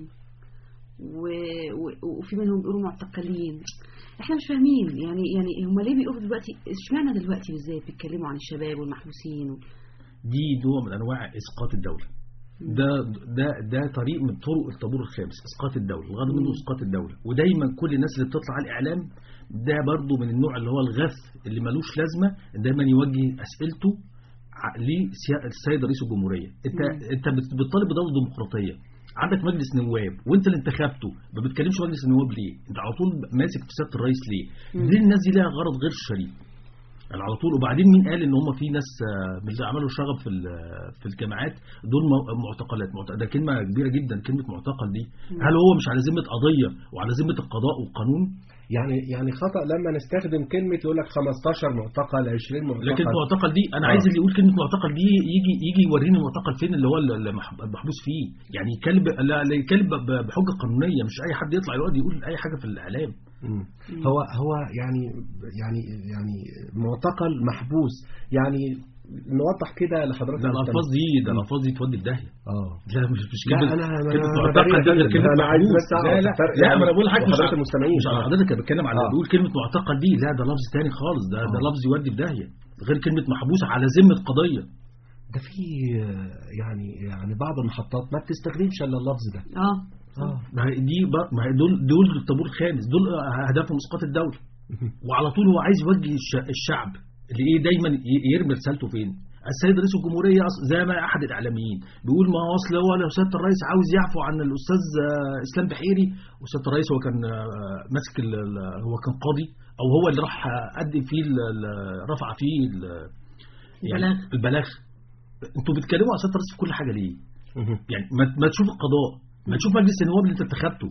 B: و- و- وفي منهم بيقولوا معتقلين احنا مش فاهمين يعني يعني هم ليه بيقولوا دلوقتي اشمعنى دلوقتي بالذات بيتكلموا عن الشباب والمحبوسين و...
D: دي نوع من انواع اسقاط الدوله ده ده ده طريق من طرق الطابور الخامس اسقاط الدوله الغرض منه
B: مم.
D: اسقاط الدوله ودايما كل الناس اللي بتطلع على الاعلام ده برضو من النوع اللي هو الغث اللي ملوش لازمه دايما يوجه اسئلته ع- للسيد رئيس الجمهوريه انت
B: مم.
D: انت بت- بتطالب بدوله ديمقراطيه عندك مجلس نواب وانت اللي انتخبته ما بتكلمش مجلس النواب ليه انت على طول ماسك في سياده الرئيس ليه
B: مم.
D: ليه الناس دي لها غرض غير شريف يعني على طول وبعدين مين قال ان هم في ناس آه، من اللي عملوا شغب في ال- في الجامعات دول مو- معتقلات معت- ده كلمه كبيره جدا كلمه معتقل دي هل هو مش على ذمه قضيه وعلى ذمه القضاء والقانون
A: يعني يعني خطأ لما نستخدم كلمة يقول لك 15 معتقل 20 معتقل
D: لكن المعتقل دي انا
A: آه.
D: عايز اللي يقول كلمه معتقل دي يجي يجي يوريني المعتقل فين اللي هو اللي مح- المحبوس فيه يعني يتكلم ب- لا لا يتكلم ب- ب- بحجه قانونيه مش اي حد يطلع يقعد يقول اي حاجه في الاعلام
A: مم. هو هو يعني يعني يعني معتقل محبوس يعني نوضح كده لحضرتك
D: ده الالفاظ
A: المستمع.
D: دي ده الالفاظ دي تودي في داهيه
A: اه
D: لا مش مش
A: لا
D: كلمه
A: انا انا
D: كلمه
A: أنا
D: معتقل
A: بريء
D: دي غير
A: جداً.
D: كلمه
A: انا عايز
D: محبوس.
A: بس أعرف
D: لا لا
A: الفرق
D: لا
A: يعني
D: ما انا بقول لحضرتك مش
A: وحضرتك
D: على-
A: المستمعين
D: مش على
A: آه.
D: حضرتك انا بتكلم على
A: آه.
D: بقول كلمه معتقل دي لا ده لفظ تاني خالص ده ده
A: آه.
D: لفظ يودي في داهيه غير كلمه محبوس على ذمه قضيه
A: ده في آه، يعني يعني بعض المحطات ما بتستخدمش الا اللفظ ده
B: اه
A: اه
D: ما هي دي بقى ما هي دول دول الطابور الخامس دول هدفهم اسقاط الدوله وعلى طول هو عايز يوجه الش- الشعب اللي ايه دايما ي- يرمي رسالته فين السيد رئيس الجمهوريه أص- زي ما احد الاعلاميين بيقول ما هو اصل هو لو سياده الرئيس عاوز يعفو عن الاستاذ آه، اسلام بحيري وسياده الرئيس هو كان آه، ماسك ال- ال- هو كان قاضي او هو اللي راح آه، قدم فيه ال- ال- رفع فيه ال- يعني
B: البلاغ.
D: البلاغ انتوا بتتكلموا على سياده الرئيس في كل حاجه ليه؟ يعني ما ما تشوف القضاء ما تشوف مجلس النواب اللي انت انتخبته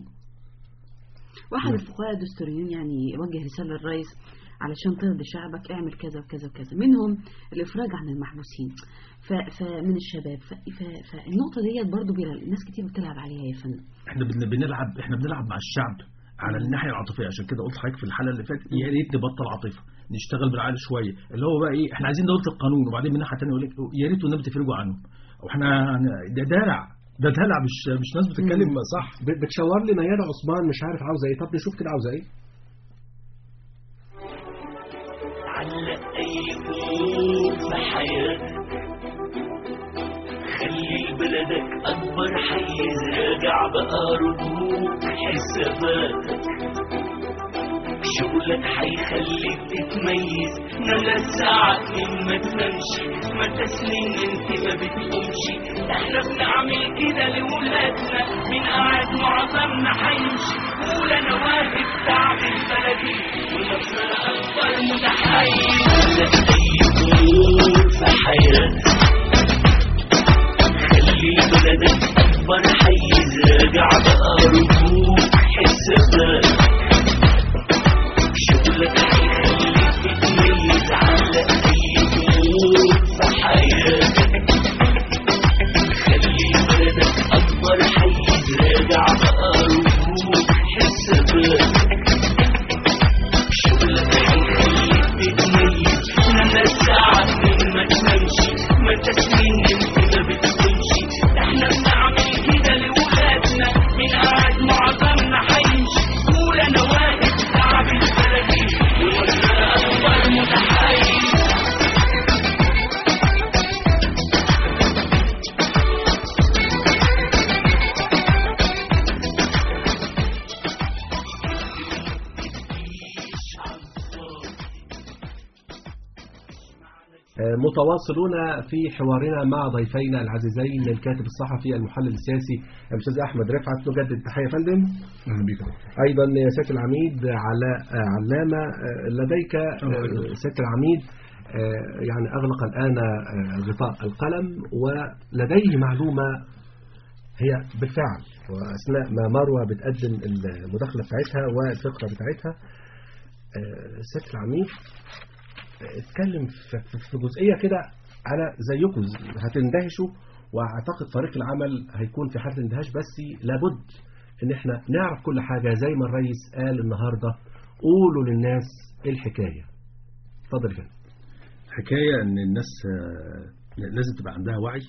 B: واحد الفقهاء الدستوريين يعني وجه رسالة للرئيس علشان ترضي شعبك اعمل كذا وكذا وكذا منهم الافراج عن المحبوسين ف- فمن الشباب ف- ف- فالنقطة ديت برضو بيلا- الناس كتير بتلعب عليها يا فندم
D: احنا بن- بنلعب احنا بنلعب مع الشعب على الناحيه العاطفيه عشان كده قلت لحضرتك في الحلقه اللي فاتت يا ريت نبطل عاطفه نشتغل بالعقل شويه اللي هو بقى ايه احنا عايزين دوله القانون وبعدين من ناحيه ثانيه يقول لك يا ريت والنبي تفرجوا عنه واحنا ده دلع ده دلع مش مش ناس بتتكلم صح
A: ب- بتشاور لي ميادة عثمان مش عارف عاوزه ايه طب نشوف كده عاوزه ايه
E: علق أي أمور في حياتك خلي بلدك أكبر حيز راجع بقى ردود حساباتك شغلك حيخليك تتميز ثلاث ساعات من ما تنامش ما تسنين انت ما بتقومش احنا بنعمل كده لولادنا من قاعد معظمنا حيمشي قول انا واقف تعب البلدي ونفسنا اكبر متحيز لك اي امور في حياتك خلي بلدك اكبر حيز راجع بقى ردود حساباتك شغلك هيخليك تتميز على اي امور في حياتك خلي بلدك اكبر حيز راجع بقى ردود حساباتك شغلك هيخليك تتميز لما ساعات من ما تنامش ما
A: متواصلون في حوارنا مع ضيفينا العزيزين الكاتب الصحفي المحلل السياسي الأستاذ أحمد رفعت نجدد التحية يا فندم
C: اهلا بيك
A: أيضا يا سيادة العميد علاء علامة آه، لديك آه، سيادة العميد آه، يعني أغلق الآن آه، غطاء القلم ولديه معلومة هي بالفعل وأثناء ما مروة بتقدم المداخلة بتاعتها والفقرة بتاعتها آه، سيادة العميد آه، اتكلم في- في- في جزئية كده أنا زيكم هتندهشوا وأعتقد فريق العمل هيكون في حالة اندهاش بس لابد إن إحنا نعرف كل حاجة زي ما الرئيس قال النهاردة قولوا للناس إيه الحكاية اتفضل يا فندم
D: حكاية ان الناس آه، لازم تبقى عندها وعي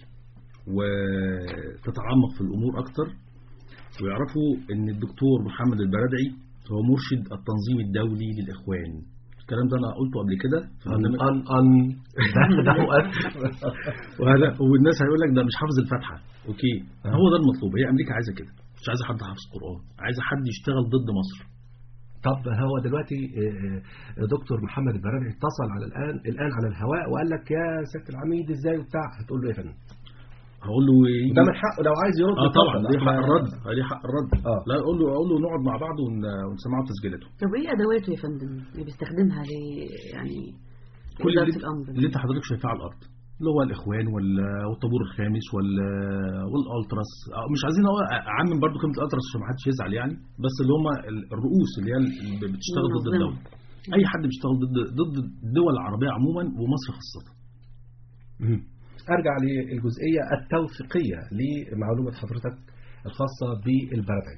D: وتتعمق في الامور اكتر ويعرفوا ان الدكتور محمد البرادعي هو مرشد التنظيم الدولي للاخوان الكلام ده انا قلته قبل كده في
A: أن
D: برنامج-
A: أن أن ده ده مؤثر
D: وهذا والناس هيقول لك ده مش حافظ الفاتحه اوكي
A: آه.
D: هو ده المطلوب هي امريكا عايزه كده مش عايزه حد حافظ قران عايزه حد يشتغل ضد مصر
A: طب هو دلوقتي آه، آه، دكتور محمد البراري اتصل على الآن الآن على الهواء وقال لك يا سيادة العميد ازاي وبتاع هتقول له ايه يا فندم
D: هقول له يجي-
A: ده من حقه لو عايز يرد
D: اه طبعا
A: اتفضل.
D: ليه حق
A: احنا-
D: الرد ليه حق الرد
A: آه.
D: لا اقول له اقول له نقعد مع بعض ون- ونسمعه تسجيلاته
B: طب ايه ادواته يا فندم اللي بيستخدمها ل يعني
D: كل
B: إدارة
D: اللي,
B: الامر
D: اللي انت حضرتك شايفاه على الارض اللي هو الاخوان وال- والطابور الخامس وال والالتراس آه، مش عايزين أقول- اعمم برضو كلمه الالتراس عشان ما حدش يزعل يعني بس اللي هم ال- الرؤوس اللي هي اللي بتشتغل ضد
B: منظمة.
D: الدوله اي حد بيشتغل ضد ضد الدول العربيه عموما ومصر خاصه
A: مم. ارجع للجزئية التوثيقية لمعلومة حضرتك الخاصة بالبرادعي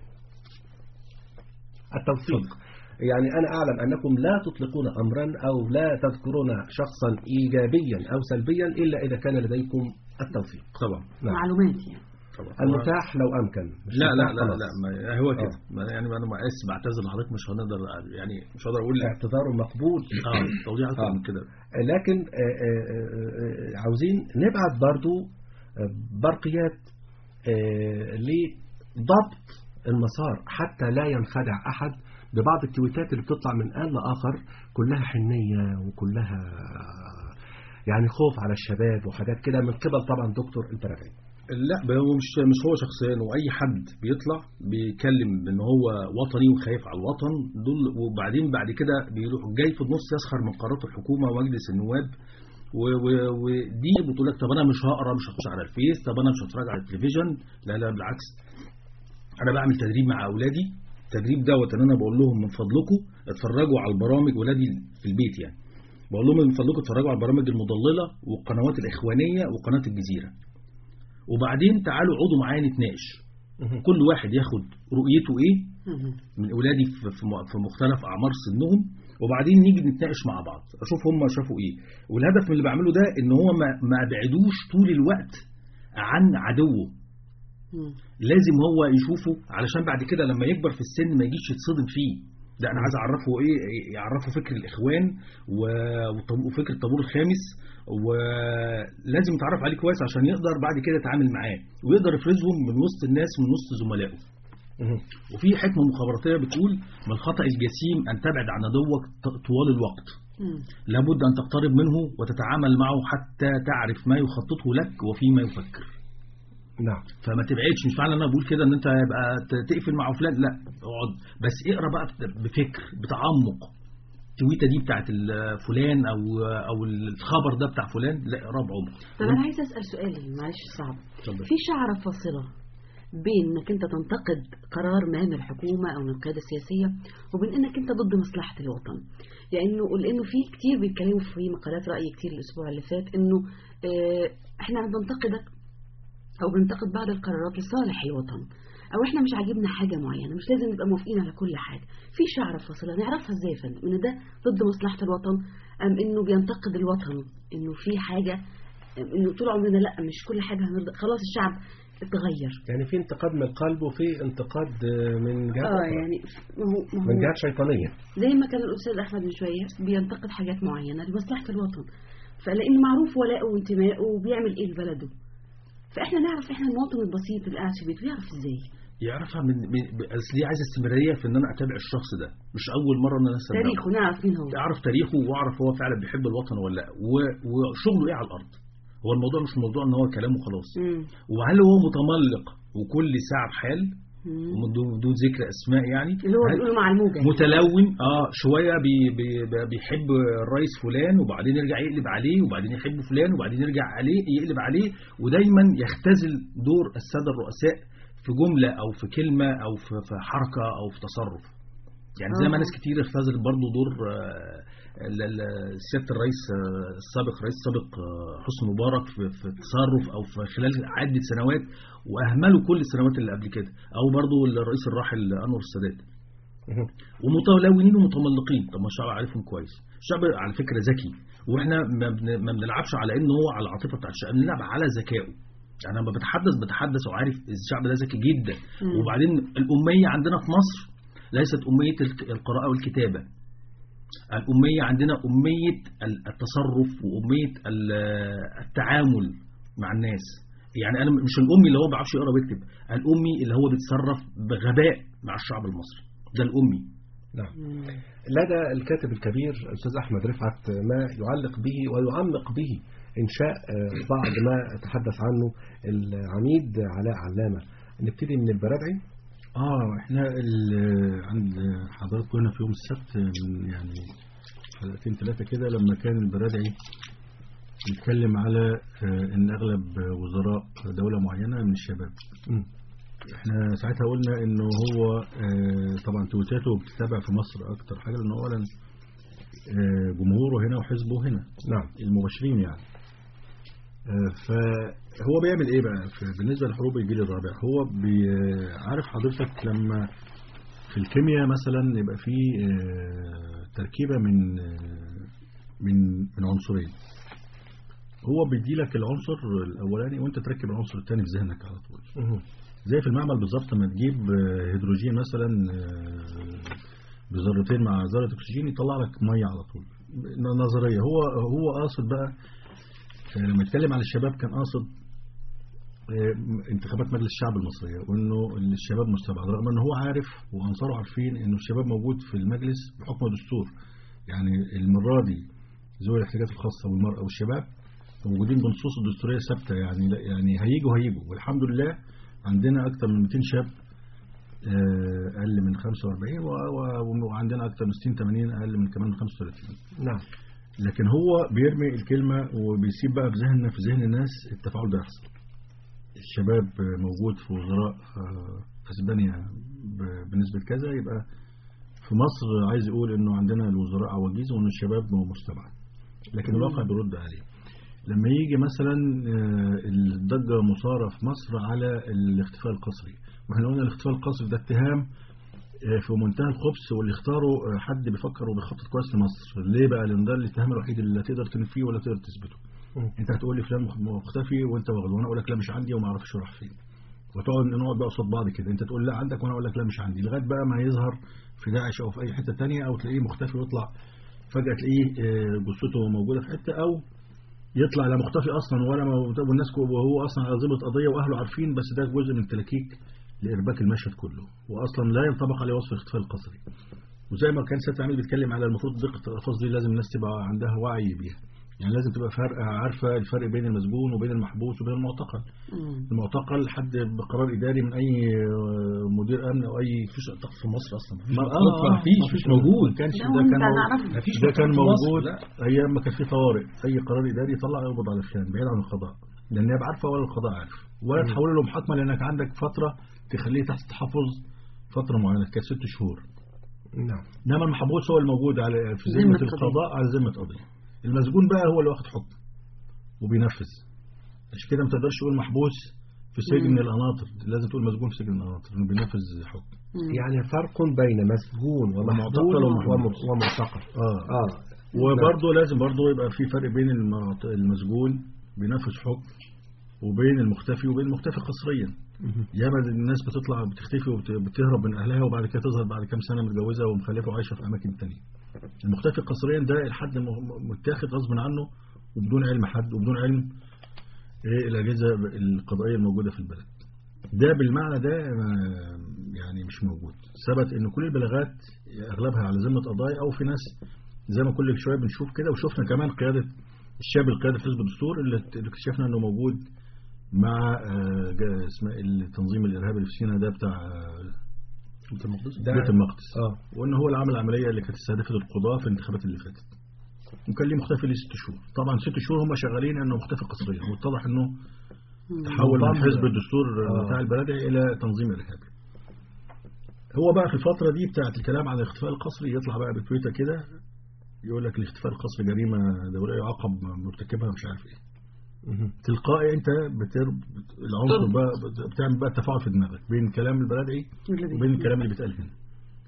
A: التوثيق يعني أنا أعلم أنكم لا تطلقون أمرا أو لا تذكرون شخصا إيجابيا أو سلبيا إلا إذا كان لديكم التوثيق
D: طبعا
A: نعم.
B: معلومات يعني
D: طبعا
A: المتاح لو أمكن مش
D: لا لا
A: متاح
D: لا
A: خلاص.
D: لا ما هو كده
A: آه.
D: ما يعني انا ما اسف بعتذر لحضرتك مش هنقدر يعني مش هقدر اقول
A: اعتذار مقبول
D: اه توضيح اكتر
A: آه.
D: من كده
A: لكن آه، آه، آه، عاوزين نبعت برضو آه، برقيات آه، لضبط المسار حتى لا ينخدع أحد ببعض التويتات اللي بتطلع من آن لآخر كلها حنية وكلها يعني خوف على الشباب وحاجات كده من قبل طبعا دكتور البرغي
D: لا ب- هو مش مش هو شخصيا واي حد بيطلع بيتكلم ان هو وطني وخايف على الوطن دول وبعدين بعد كده بيروح جاي في النص يسخر من قرارات الحكومه ومجلس النواب و- و- ودي بتقول لك طب انا مش هقرا مش هخش على الفيس طب انا مش هتفرج على التلفزيون لا لا بالعكس انا بعمل تدريب مع اولادي التدريب دوت ان انا بقول لهم من فضلكم اتفرجوا على البرامج ولادي في البيت يعني بقول لهم من فضلكم اتفرجوا على البرامج المضلله والقنوات الاخوانيه وقناه الجزيره وبعدين تعالوا اقعدوا معايا نتناقش كل واحد ياخد رؤيته ايه
B: مهم.
D: من اولادي في في م- في مختلف اعمار سنهم وبعدين نيجي نتناقش مع بعض اشوف هم شافوا ايه والهدف من اللي بعمله ده ان هو ما ما ابعدوش طول الوقت عن عدوه
B: مم.
D: لازم هو يشوفه علشان بعد كده لما يكبر في السن ما يجيش يتصدم فيه ده انا عايز اعرفه ايه يعرفه فكر الاخوان و- وطب- وفكر الطابور الخامس ولازم يتعرف عليه كويس عشان يقدر بعد كده يتعامل معاه ويقدر يفرزهم من وسط الناس من وسط زملائه وفي حكمه مخابراتيه بتقول من الخطا الجسيم ان تبعد عن عدوك ط- طوال الوقت
B: مم.
D: لابد ان تقترب منه وتتعامل معه حتى تعرف ما يخططه لك وفيما يفكر
A: نعم
D: فما تبعدش مش معنى ان انا بقول كده ان انت يبقى ت- تقفل مع فلان لا اقعد بس اقرا بقى بت- بفكر بتعمق التويته دي بتاعت ال- فلان او او الخبر ده بتاع فلان لا اقراه بعمق
B: طب انا عايزه اسال سؤال معلش صعب
D: اتفضل.
B: في شعره فاصله بين انك انت تنتقد قرار ما من الحكومه او من القياده السياسيه وبين انك انت ضد مصلحه الوطن لانه لانه في كتير بيتكلموا في مقالات راي كتير الاسبوع اللي فات انه آه، احنا بننتقدك او بننتقد بعض القرارات لصالح الوطن او احنا مش عاجبنا حاجه معينه مش لازم نبقى موافقين على كل حاجه في شعره فاصله نعرفها ازاي يا فندم ان ده ضد مصلحه الوطن ام انه بينتقد الوطن انه في حاجه انه طول عمرنا لا مش كل حاجه هنرضى خلاص الشعب اتغير
A: يعني في انتقاد من القلب وفي انتقاد آه، من جهات
B: اه
A: أخرى.
B: يعني ما هو ما
A: من
B: هو
A: جهات شيطانية
B: زي ما كان الاستاذ احمد من شويه بينتقد حاجات معينه لمصلحه الوطن فلانه معروف ولاءه وانتمائه وبيعمل ايه لبلده فاحنا نعرف احنا المواطن البسيط اللي قاعد في بيته يعرف ازاي
D: يعرفها من, من اصل دي عايزه استمراريه في ان انا اتابع الشخص ده مش اول مره ان انا اصدقه
B: تاريخه نعرف مين هو
D: اعرف تاريخه واعرف هو فعلا بيحب الوطن ولا لا و- وشغله ايه على الارض هو الموضوع مش موضوع ان هو كلامه خلاص
B: مم.
D: وهل هو متملق وكل ساعه بحال
B: مم.
D: ومن بدون ذكر اسماء يعني
B: اللي هو
D: هل-
B: بيقولوا مع الموجة
D: متلون اه شويه بي بي بي- بيحب الرئيس فلان وبعدين يرجع يقلب عليه وبعدين يحب فلان وبعدين يرجع عليه يقلب عليه ودايما يختزل دور الساده الرؤساء في جمله او في كلمه او في في حركه او في تصرف يعني زي ما
B: آه.
D: ناس كتير اختزل برضو دور آه، ال- ال- سياده الرئيس آه، السابق رئيس السابق آه، حسني مبارك في في التصرف او في خلال عده سنوات واهملوا كل السنوات اللي قبل كده او برضو الرئيس الراحل انور السادات
A: مهم.
D: ومتلونين ومتملقين طب ما الشعب عارفهم كويس الشعب على فكره ذكي واحنا ما بن- ما بنلعبش على ان هو على العاطفه بتاعت الشعب بنلعب على ذكائه يعني لما بتحدث بتحدث وعارف الشعب ده ذكي جدا
B: مم.
D: وبعدين الاميه عندنا في مصر ليست اميه الك- القراءه والكتابه الاميه عندنا اميه ال- التصرف واميه ال- التعامل مع الناس يعني انا مش الامي اللي هو ما بيعرفش يقرا ويكتب الامي اللي هو بيتصرف بغباء مع الشعب المصري ده الامي
A: نعم
B: مم.
A: لدى الكاتب الكبير الأستاذ أحمد رفعت ما يعلق به ويعمق به إنشاء آه، بعض ما تحدث عنه العميد علاء علامة نبتدي من البرادعي
C: اه احنا ال- عند حضراتكم هنا في يوم السبت من يعني حلقتين ثلاثة كده لما كان البرادعي بيتكلم على آه، ان اغلب وزراء دولة معينة من الشباب
A: مم.
C: احنا ساعتها قلنا انه هو آه، طبعا تويتاته بتتابع في مصر اكتر حاجة لانه اولا آه، جمهوره هنا وحزبه هنا
A: نعم
C: المباشرين يعني آه، فهو بيعمل ايه بقى في- بالنسبه لحروب الجيل الرابع هو بي- عارف حضرتك لما في الكيمياء مثلا يبقى في آه، تركيبه من آه، من من عنصرين هو بيدي لك العنصر الاولاني وانت تركب العنصر الثاني في ذهنك على طول
A: مهم.
C: زي في المعمل بالظبط لما تجيب آه، هيدروجين مثلا آه، بذرتين مع ذره اكسجين يطلع لك ميه على طول ن- نظريه هو هو قاصد بقى آه، لما يتكلم على الشباب كان قاصد آه، انتخابات مجلس الشعب المصرية وانه الشباب مستبعد رغم ان هو عارف وانصاره عارفين انه الشباب موجود في المجلس بحكم دستور يعني المرة دي ذوي الاحتياجات الخاصة والمرأة والشباب موجودين بنصوص الدستورية ثابتة يعني لا- يعني هيجوا هيجوا والحمد لله عندنا أكثر من 200 شاب آه، أقل من 45 و- و- وعندنا أكثر من 60 80 أقل من كمان من 35
A: نعم
C: لكن هو بيرمي الكلمة وبيسيب بقى في ذهن في ذهن الناس التفاعل ده يحصل الشباب موجود في وزراء آه، في اسبانيا ب- بنسبة كذا يبقى في مصر عايز يقول انه عندنا الوزراء عواجيز وان الشباب مستبعد لكن الواقع بيرد عليه لما يجي مثلا آه، الضجة مثارة في مصر على الاختفاء القسري واحنا قلنا الاختفاء القسري ده اتهام آه، في منتهى الخبث واللي اختاره آه، حد بيفكر وبيخطط كويس لمصر ليه بقى لان ده الاتهام الوحيد اللي لا تقدر تنفيه ولا تقدر تثبته
A: مم.
C: انت هتقول لي فلان مخ- مختفي وانت واخده وانا اقول لك لا مش عندي وما اعرفش راح فين وتقعد نقعد بقى قصاد بعض كده انت تقول لا عندك وانا اقول لك لا مش عندي لغايه بقى ما يظهر في داعش او في اي حته تانية او تلاقيه مختفي ويطلع فجاه تلاقيه آه، جثته موجوده في حته او يطلع لا مختفي اصلا ولا موجود والناس كو- وهو اصلا على ذمه قضيه واهله عارفين بس ده جزء من التلاكيك لارباك المشهد كله واصلا لا ينطبق عليه وصف الاختفاء القسري وزي ما كان سيد العميد بيتكلم على المفروض دقه الالفاظ دي لازم الناس تبقى عندها وعي بيها يعني لازم تبقى فرق عارفه الفرق بين المسجون وبين المحبوس وبين المعتقل
B: مم.
C: المعتقل حد بقرار اداري من اي آه، مدير امن او اي
D: مفيش اعتقد في مصر اصلا مفيش
C: ما
D: اعتقد مفيش مش موجود
C: ما كانش
B: ده
C: ده
B: وانت
C: كان موجود
B: نعرفه.
D: مفيش
C: ده كان
D: في مصر،
C: موجود
D: لا.
C: ايام ما كان في طوارئ اي قرار اداري يطلع يقبض على فلان بعيد عن القضاء لان هي عارفه ولا القضاء عارف ولا تحول له محاكمه لانك عندك فتره تخليه تحت تحفظ فتره معينه كانت ست شهور
A: نعم
C: انما المحبوس هو الموجود على في
B: ذمة
C: ذمه
B: قضية.
C: القضاء على ذمه قضيه المسجون بقى هو اللي واخد حكم وبينفذ عشان كده ما تقدرش تقول محبوس في سجن
B: مم.
C: القناطر لازم تقول مسجون في سجن القناطر انه بينفذ حكم
B: مم.
A: يعني فرق بين مسجون ومعتقل
C: ومعتقل ومحبوس.
A: وم- ومعتقل
C: اه
A: اه
C: وبرضه لازم برضه يبقى في فرق بين المعت- المسجون بينفذ حكم وبين المختفي وبين المختفي قسريا
A: مهم.
C: ياما الناس بتطلع بتختفي وبتهرب من اهلها وبعد كده تظهر بعد كام سنه متجوزه ومخلفه وعايشه في اماكن تانية المختفي قسريا ده الحد م- متاخد غصب عنه وبدون علم حد وبدون علم ايه الاجهزه القضائيه الموجوده في البلد ده بالمعنى ده ما- يعني مش موجود ثبت ان كل البلاغات اغلبها على ذمه قضايا او في ناس زي ما كل شويه بنشوف كده وشفنا كمان قياده الشاب القيادي في حزب الدستور اللي اللي اكتشفنا انه موجود مع آه، جا- اسمها التنظيم الارهابي اللي في سينا ده بتاع آه،
D: بيت المقدس
A: ده-
C: بيت المقدس
A: اه
C: وان هو اللي عمل العمليه اللي كانت استهدفت القضاه في الانتخابات اللي فاتت وكان ليه مختفي ليه ست شهور طبعا ست شهور هم شغالين انه مختفي قسريا واتضح انه تحول من
A: منضم.
C: حزب الدستور
A: آه.
C: بتاع البلدي الى تنظيم ارهابي هو بقى في الفتره دي بتاعه الكلام عن الاختفاء القسري يطلع بقى بتويتر كده يقول لك الاختفاء القسري جريمه دوليه يعاقب مرتكبها مش عارف ايه
A: مهم.
C: تلقائي انت بتر... بت... العنصر بقى بت- بتعمل بقى تفاعل في دماغك بين كلام البلدي وبين الكلام اللي بيتقال هنا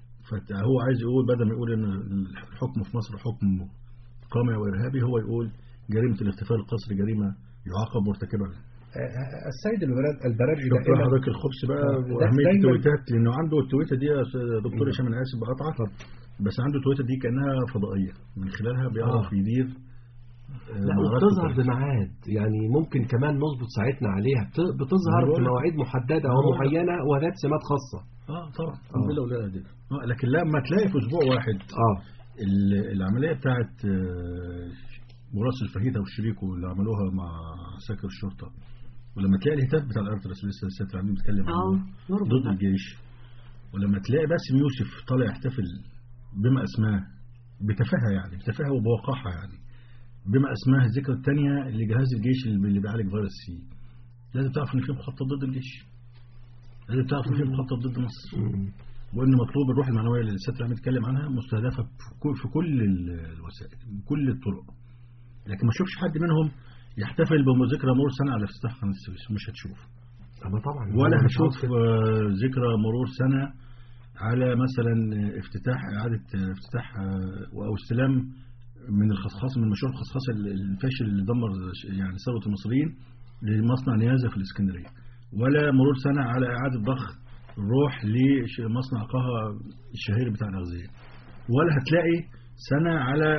C: فهو عايز يقول بدل ما يقول ان الحكم في مصر حكم قامع وارهابي هو يقول جريمه الاختفاء القسري جريمه يعاقب مرتكبها
A: آه، السيد البراد- البرادعي
C: شوف بقى
A: دائما
C: حضرتك الخبز بقى
A: آه، ده
C: واهميه
A: دايماً-
C: التويتات لانه عنده التويته دي يا أستاذ دكتور
A: مم.
C: هشام انا اسف بقطعك بس عنده التويته دي كانها فضائيه من خلالها بيعرف
A: آه.
C: يدير آه،
A: لا
C: معركة
A: وبتظهر
C: التويتر.
A: بميعاد يعني ممكن كمان نظبط ساعتنا عليها بت- بتظهر
C: أنا
A: في
C: بقول لك.
A: مواعيد محددة
C: أنا بقول لك.
A: ومعينة وذات سمات خاصة
C: اه طبعا
A: آه.
C: بلا ولا دي اه لكن لما تلاقي في اسبوع واحد
A: اه
C: ال- العمليه بتاعت آه، مراسل الفهيده وشريكه اللي عملوها مع ساكر الشرطه ولما تلاقي الهتاف بتاع الارترس لسه لسه عاملين بيتكلم
B: اه
C: عنه
B: مربط
C: ضد
B: بقى.
C: الجيش ولما تلاقي باسم يوسف طالع يحتفل بما اسماه بتفاهه يعني بتفاهه وبوقاحه يعني بما اسماه الذكرى الثانيه لجهاز الجيش اللي اللي بيعالج فيروس سي لازم تعرف ان في مخطط ضد الجيش لازم تعرف ان في مخطط ضد مصر
A: مم.
C: وان مطلوب الروح المعنويه اللي الست عم بيتكلم عنها مستهدفه في كل- في كل ال- الوسائل بكل الطرق لكن ما اشوفش حد منهم يحتفل بذكرى مرور سنه على افتتاح قناه السويس مش هتشوف
A: أما طبعا
C: ولا
A: أنا مش
C: هتشوف
A: عارف.
C: آه، ذكرى مرور سنه على مثلا آه، افتتاح اعاده آه، افتتاح آه، او استلام من الخصخاص من مشروع الخصخاص ال- الفاشل اللي دمر ش- يعني ثروه المصريين لمصنع نيازه في الاسكندريه ولا مرور سنه على اعاده ضخ الروح لمصنع قها الشهير بتاع الاغذيه ولا هتلاقي سنه على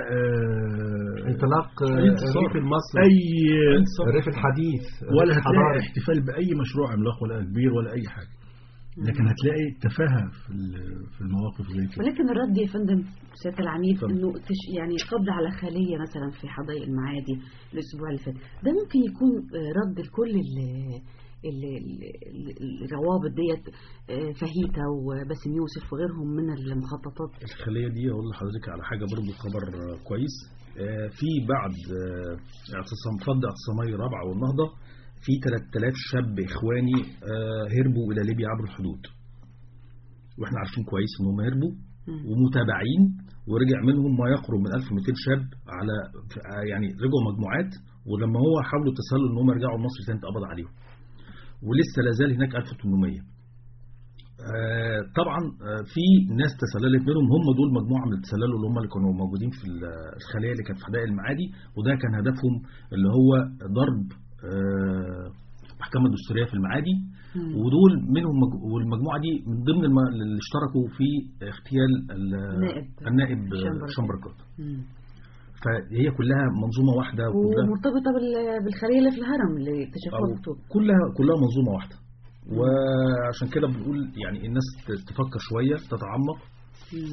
C: آه،
A: انطلاق آه،
C: أي انتصار.
A: الريف المصري
C: اي
A: الريف الحديث
C: ولا
A: الريف
C: هتلاقي
A: الحضاري.
C: احتفال باي مشروع عملاق ولا كبير ولا اي حاجه لكن هتلاقي تفاهه في ال- في المواقف زي كده
B: ولكن الرد يا فندم سياده العميد
C: اتفضل.
B: انه تش يعني قبض على خليه مثلا في حدائق المعادي الاسبوع اللي فات ده ممكن يكون آه، رد لكل ال- ال- ال- الروابط ديت آه، فهيته وباسم يوسف وغيرهم من المخططات
D: الخلية دي أقول لحضرتك على حاجة برضو خبر آه، كويس آه، في بعد آه، اعتصام فض اعتصامي رابعة والنهضة في 3000 شاب إخواني آه، هربوا إلى ليبيا عبر الحدود واحنا عارفين كويس ان هم هربوا
B: مم.
D: ومتابعين ورجع منهم ما يقرب من 1200 شاب على يعني رجعوا مجموعات ولما هو حاولوا التسلل ان هم يرجعوا مصر تاني اتقبض عليهم ولسه لا زال هناك 1800 آه، طبعا آه، في ناس تسللت منهم هم دول مجموعه من التسلل اللي هم اللي كانوا موجودين في ال- الخليه اللي كانت في حدائق المعادي وده كان هدفهم اللي هو ضرب آه، المحكمه الدستوريه في المعادي
B: مم.
D: ودول منهم مج- والمجموعه دي من ضمن الم- اللي اشتركوا في اغتيال ال-
B: النائب.
D: النائب
B: شمبركات.
D: شمبركات
B: مم.
D: فهي كلها منظومه واحده وكلها
B: ومرتبطه بال- بالخليه اللي في الهرم اللي اكتشفوها
D: أو
B: في اكتوبر
D: كلها كلها منظومه واحده وعشان كده بنقول يعني الناس ت- تفكر شويه تتعمق
B: مم.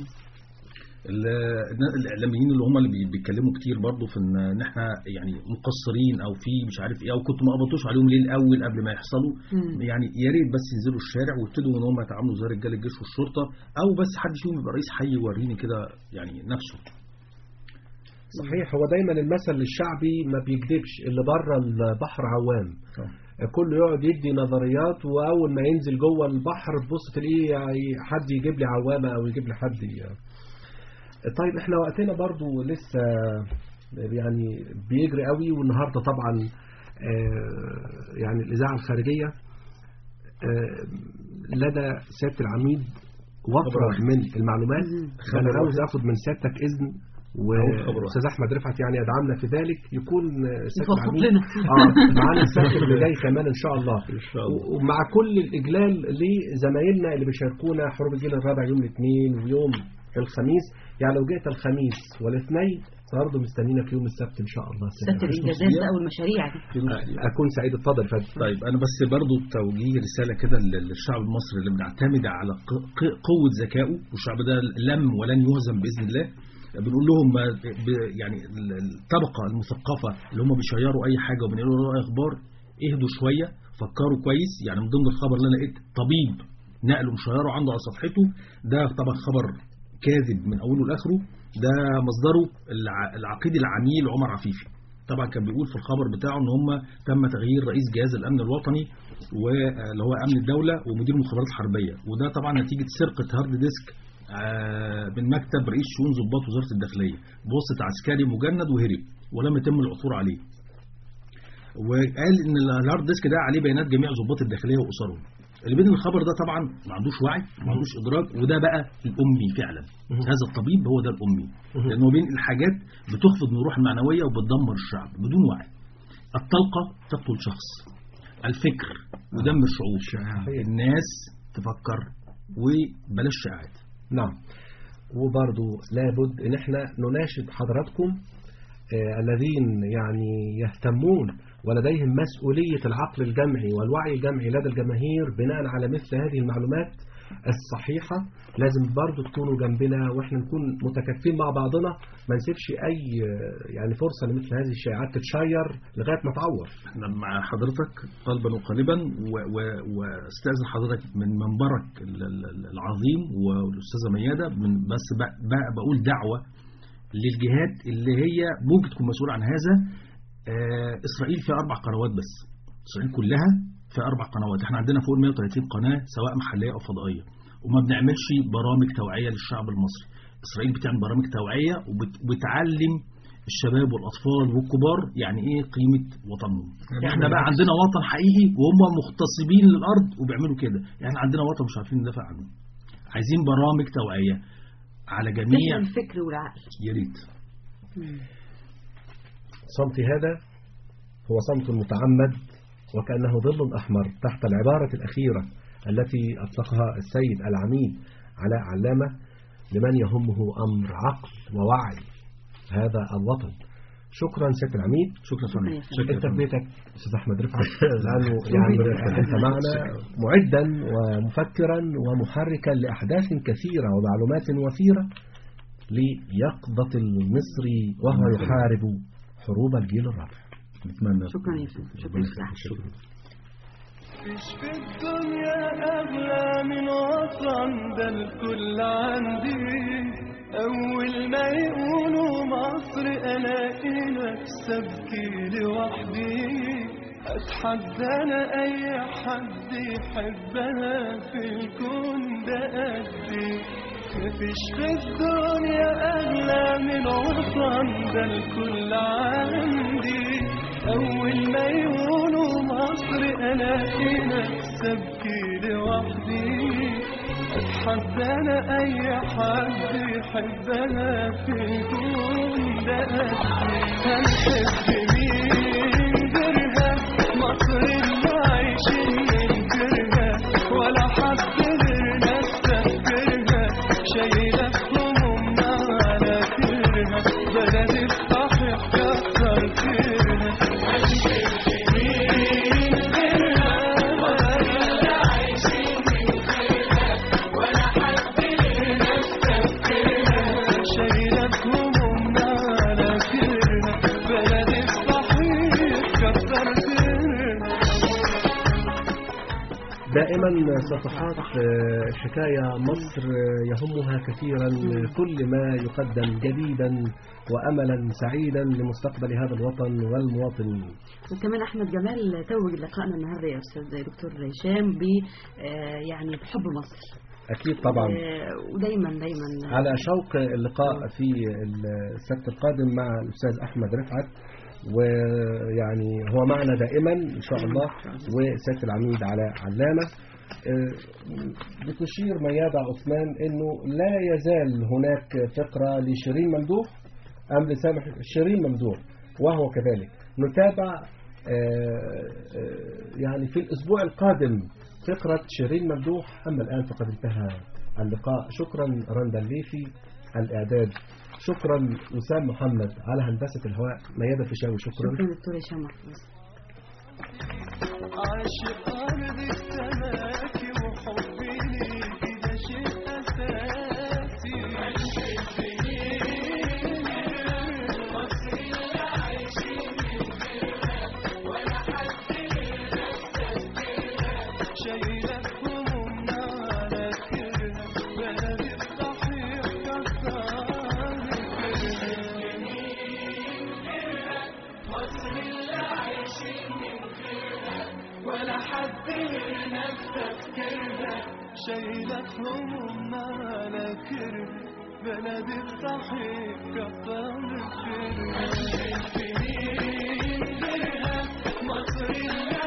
D: ال- النا- الاعلاميين اللي هم اللي بي- بيتكلموا كتير برضو في ان إن احنا يعني مقصرين او في مش عارف ايه او كنتوا ما قبضتوش عليهم ليه الاول قبل ما يحصلوا
B: مم.
D: يعني يا ريت بس ينزلوا الشارع ويبتدوا ان هم يتعاملوا زي رجال الجيش والشرطه او بس حد فيهم يبقى رئيس حي يوريني كده يعني نفسه
A: صحيح هو دايما المثل الشعبي ما بيكذبش اللي بره البحر عوام كله يقعد يدي نظريات واول ما ينزل جوه البحر تبص تلاقيه يعني حد يجيب لي عوامه او يجيب لي حد ي... طيب احنا وقتنا برضو لسه يعني بيجري قوي والنهارده طبعا آه، يعني الاذاعه الخارجيه آه، لدى سياده العميد وفره من المعلومات
B: مم.
A: انا عاوز اخد من سيادتك اذن
D: خبر
A: واستاذ احمد رفعت يعني يدعمنا في ذلك يكون سياده
B: يفضل
A: العميد
B: لنا
A: اه معانا السبت اللي جاي كمان ان شاء الله
C: ان شاء الله
A: و- ومع كل الاجلال لزمايلنا اللي بيشاركونا حروب الجيل الرابع يوم الاثنين ويوم الخميس يعني لو جئت الخميس والاثنين برضه مستنيينك يوم السبت ان شاء الله
B: سبت الانجازات بقى والمشاريع دي
A: اكون سعيد اتفضل يا فندم
D: طيب انا بس برضو توجيه رساله كده لل- للشعب المصري اللي بنعتمد على ق- ق- قوه ذكائه والشعب ده لم ولن يهزم باذن الله بنقول لهم ما ب- يعني ال- الطبقه المثقفه اللي هم بيشيروا اي حاجه وبينقلوا لها اخبار اهدوا شويه فكروا كويس يعني من ضمن الخبر اللي انا لقيت طبيب نقله مشيره عنده على صفحته ده طبعا خبر كاذب من اوله لاخره ده مصدره الع- العقيد العميل عمر عفيفي طبعا كان بيقول في الخبر بتاعه ان هم تم تغيير رئيس جهاز الامن الوطني واللي هو امن الدوله ومدير المخابرات الحربيه وده طبعا نتيجه سرقه هارد ديسك آه، من مكتب رئيس شؤون ضباط وزاره الداخليه بواسطه عسكري مجند وهرب ولم يتم العثور عليه وقال ان الهارد ديسك ده عليه بيانات جميع ضباط الداخليه واسرهم اللي بين الخبر ده طبعا ما عندوش وعي ما عندوش ادراك وده بقى الامي فعلا هذا الطبيب هو ده الامي لانه بينقل حاجات بتخفض من الروح المعنويه وبتدمر الشعب بدون وعي الطلقه تقتل شخص الفكر يدمر شعوب الناس تفكر وبلاش شائعات
A: نعم وبرضو لابد ان احنا نناشد حضراتكم آه، الذين يعني يهتمون ولديهم مسؤولية العقل الجمعي والوعي الجمعي لدى الجماهير بناء على مثل هذه المعلومات الصحيحة لازم برضو تكونوا جنبنا واحنا نكون متكاتفين مع بعضنا ما نسيبش اي آه، يعني فرصة لمثل هذه الشائعات تتشير لغاية ما تعور
D: احنا مع حضرتك قلبا وقالبا و- و- واستاذن حضرتك من منبرك ال- ال- العظيم والاستاذه مياده من بس ب- ب- بقول دعوه للجهات اللي هي ممكن تكون مسؤوله عن هذا آه، اسرائيل فيها اربع قنوات بس اسرائيل كلها فيها اربع قنوات احنا عندنا فوق ال 130 قناه سواء محليه او فضائيه وما بنعملش برامج توعيه للشعب المصري اسرائيل بتعمل برامج توعيه وبت- وبتعلم الشباب والاطفال والكبار يعني ايه قيمه وطنهم احنا بقى عندنا وطن حقيقي وهم مغتصبين للارض وبيعملوا كده احنا عندنا وطن مش عارفين ندافع عنه عايزين برامج توعيه على جميع
B: تشمل الفكر والعقل
D: يا ريت
A: صمت هذا هو صمت متعمد وكأنه ظل أحمر تحت العبارة الأخيرة التي أطلقها السيد العميد علاء علامة لمن يهمه أمر عقل ووعي هذا الوطن شكرا سيد العميد
D: شكرا
B: شكرا
D: فندم
B: يا
D: شكرا
A: انت في
D: فندم.
A: بيتك استاذ احمد رفعت لانه يعني انت معنا معدا ومفكرا ومحركا لاحداث كثيره ومعلومات وفيره ليقظه المصري وهو يحارب حروب الجيل الرابع
D: نتمنى
B: شكرا يا فندم شكرا يا أستاذ أحمد.
E: مفيش في الدنيا أغلى من وطن ده الكل عندي أول ما يقولوا مصر ألاقي نفسي أبكي لوحدي أتحدى أنا أي حد يحبها في الكون ده قدي مفيش في الدنيا أغلى من وطن ده الكل عندي أول ما يقولوا مصر ألاقي نفسي أبكي لوحدي أتحدى أنا أي حد يحبها في الكون ده قدي هنحب مين غيرها مصر اللي عايشين من غيرها ولا حد غيرنا استفكرها شايلة همومنا على كرها بلد الصحيح كتر خيرها شايلة همومنا على كرها بلد الصحيح كتر خيرها
A: دائما صفحات آه، حكايه مصر آه، يهمها كثيرا كل ما يقدم جديدا واملا سعيدا لمستقبل هذا الوطن والمواطنين
B: وكمان احمد جمال توج لقائنا النهارده يا استاذ دكتور هشام ب آه، يعني بحب مصر
A: اكيد طبعا
B: آه، ودايما دايما
A: على شوق اللقاء في السبت القادم مع الأستاذ أحمد رفعت ويعني هو معنا دائما إن شاء الله وسيادة العميد علاء علامة آه، بتشير ميادة عثمان أنه لا يزال هناك فقرة لشيرين ممدوح أم لسامح شيرين ممدوح وهو كذلك نتابع آه، آه، يعني في الأسبوع القادم فقرة شيرين ممدوح أما الآن فقد انتهى اللقاء شكرا رندا الليثي الإعداد شكرا وسام محمد على هندسة الهواء ميادة فيشاوي شكرا
B: شكرا دكتور هشام محفوظ
F: عاشق أرض السماك وحبي ليكي ده شيء أساسي شايلة همومنا على كرها بلدي الصحيح كسرت ولا حد هنا تفكرها شايلة همومنا على كرب بلد الصحيح كفر الفرقة مصر اللي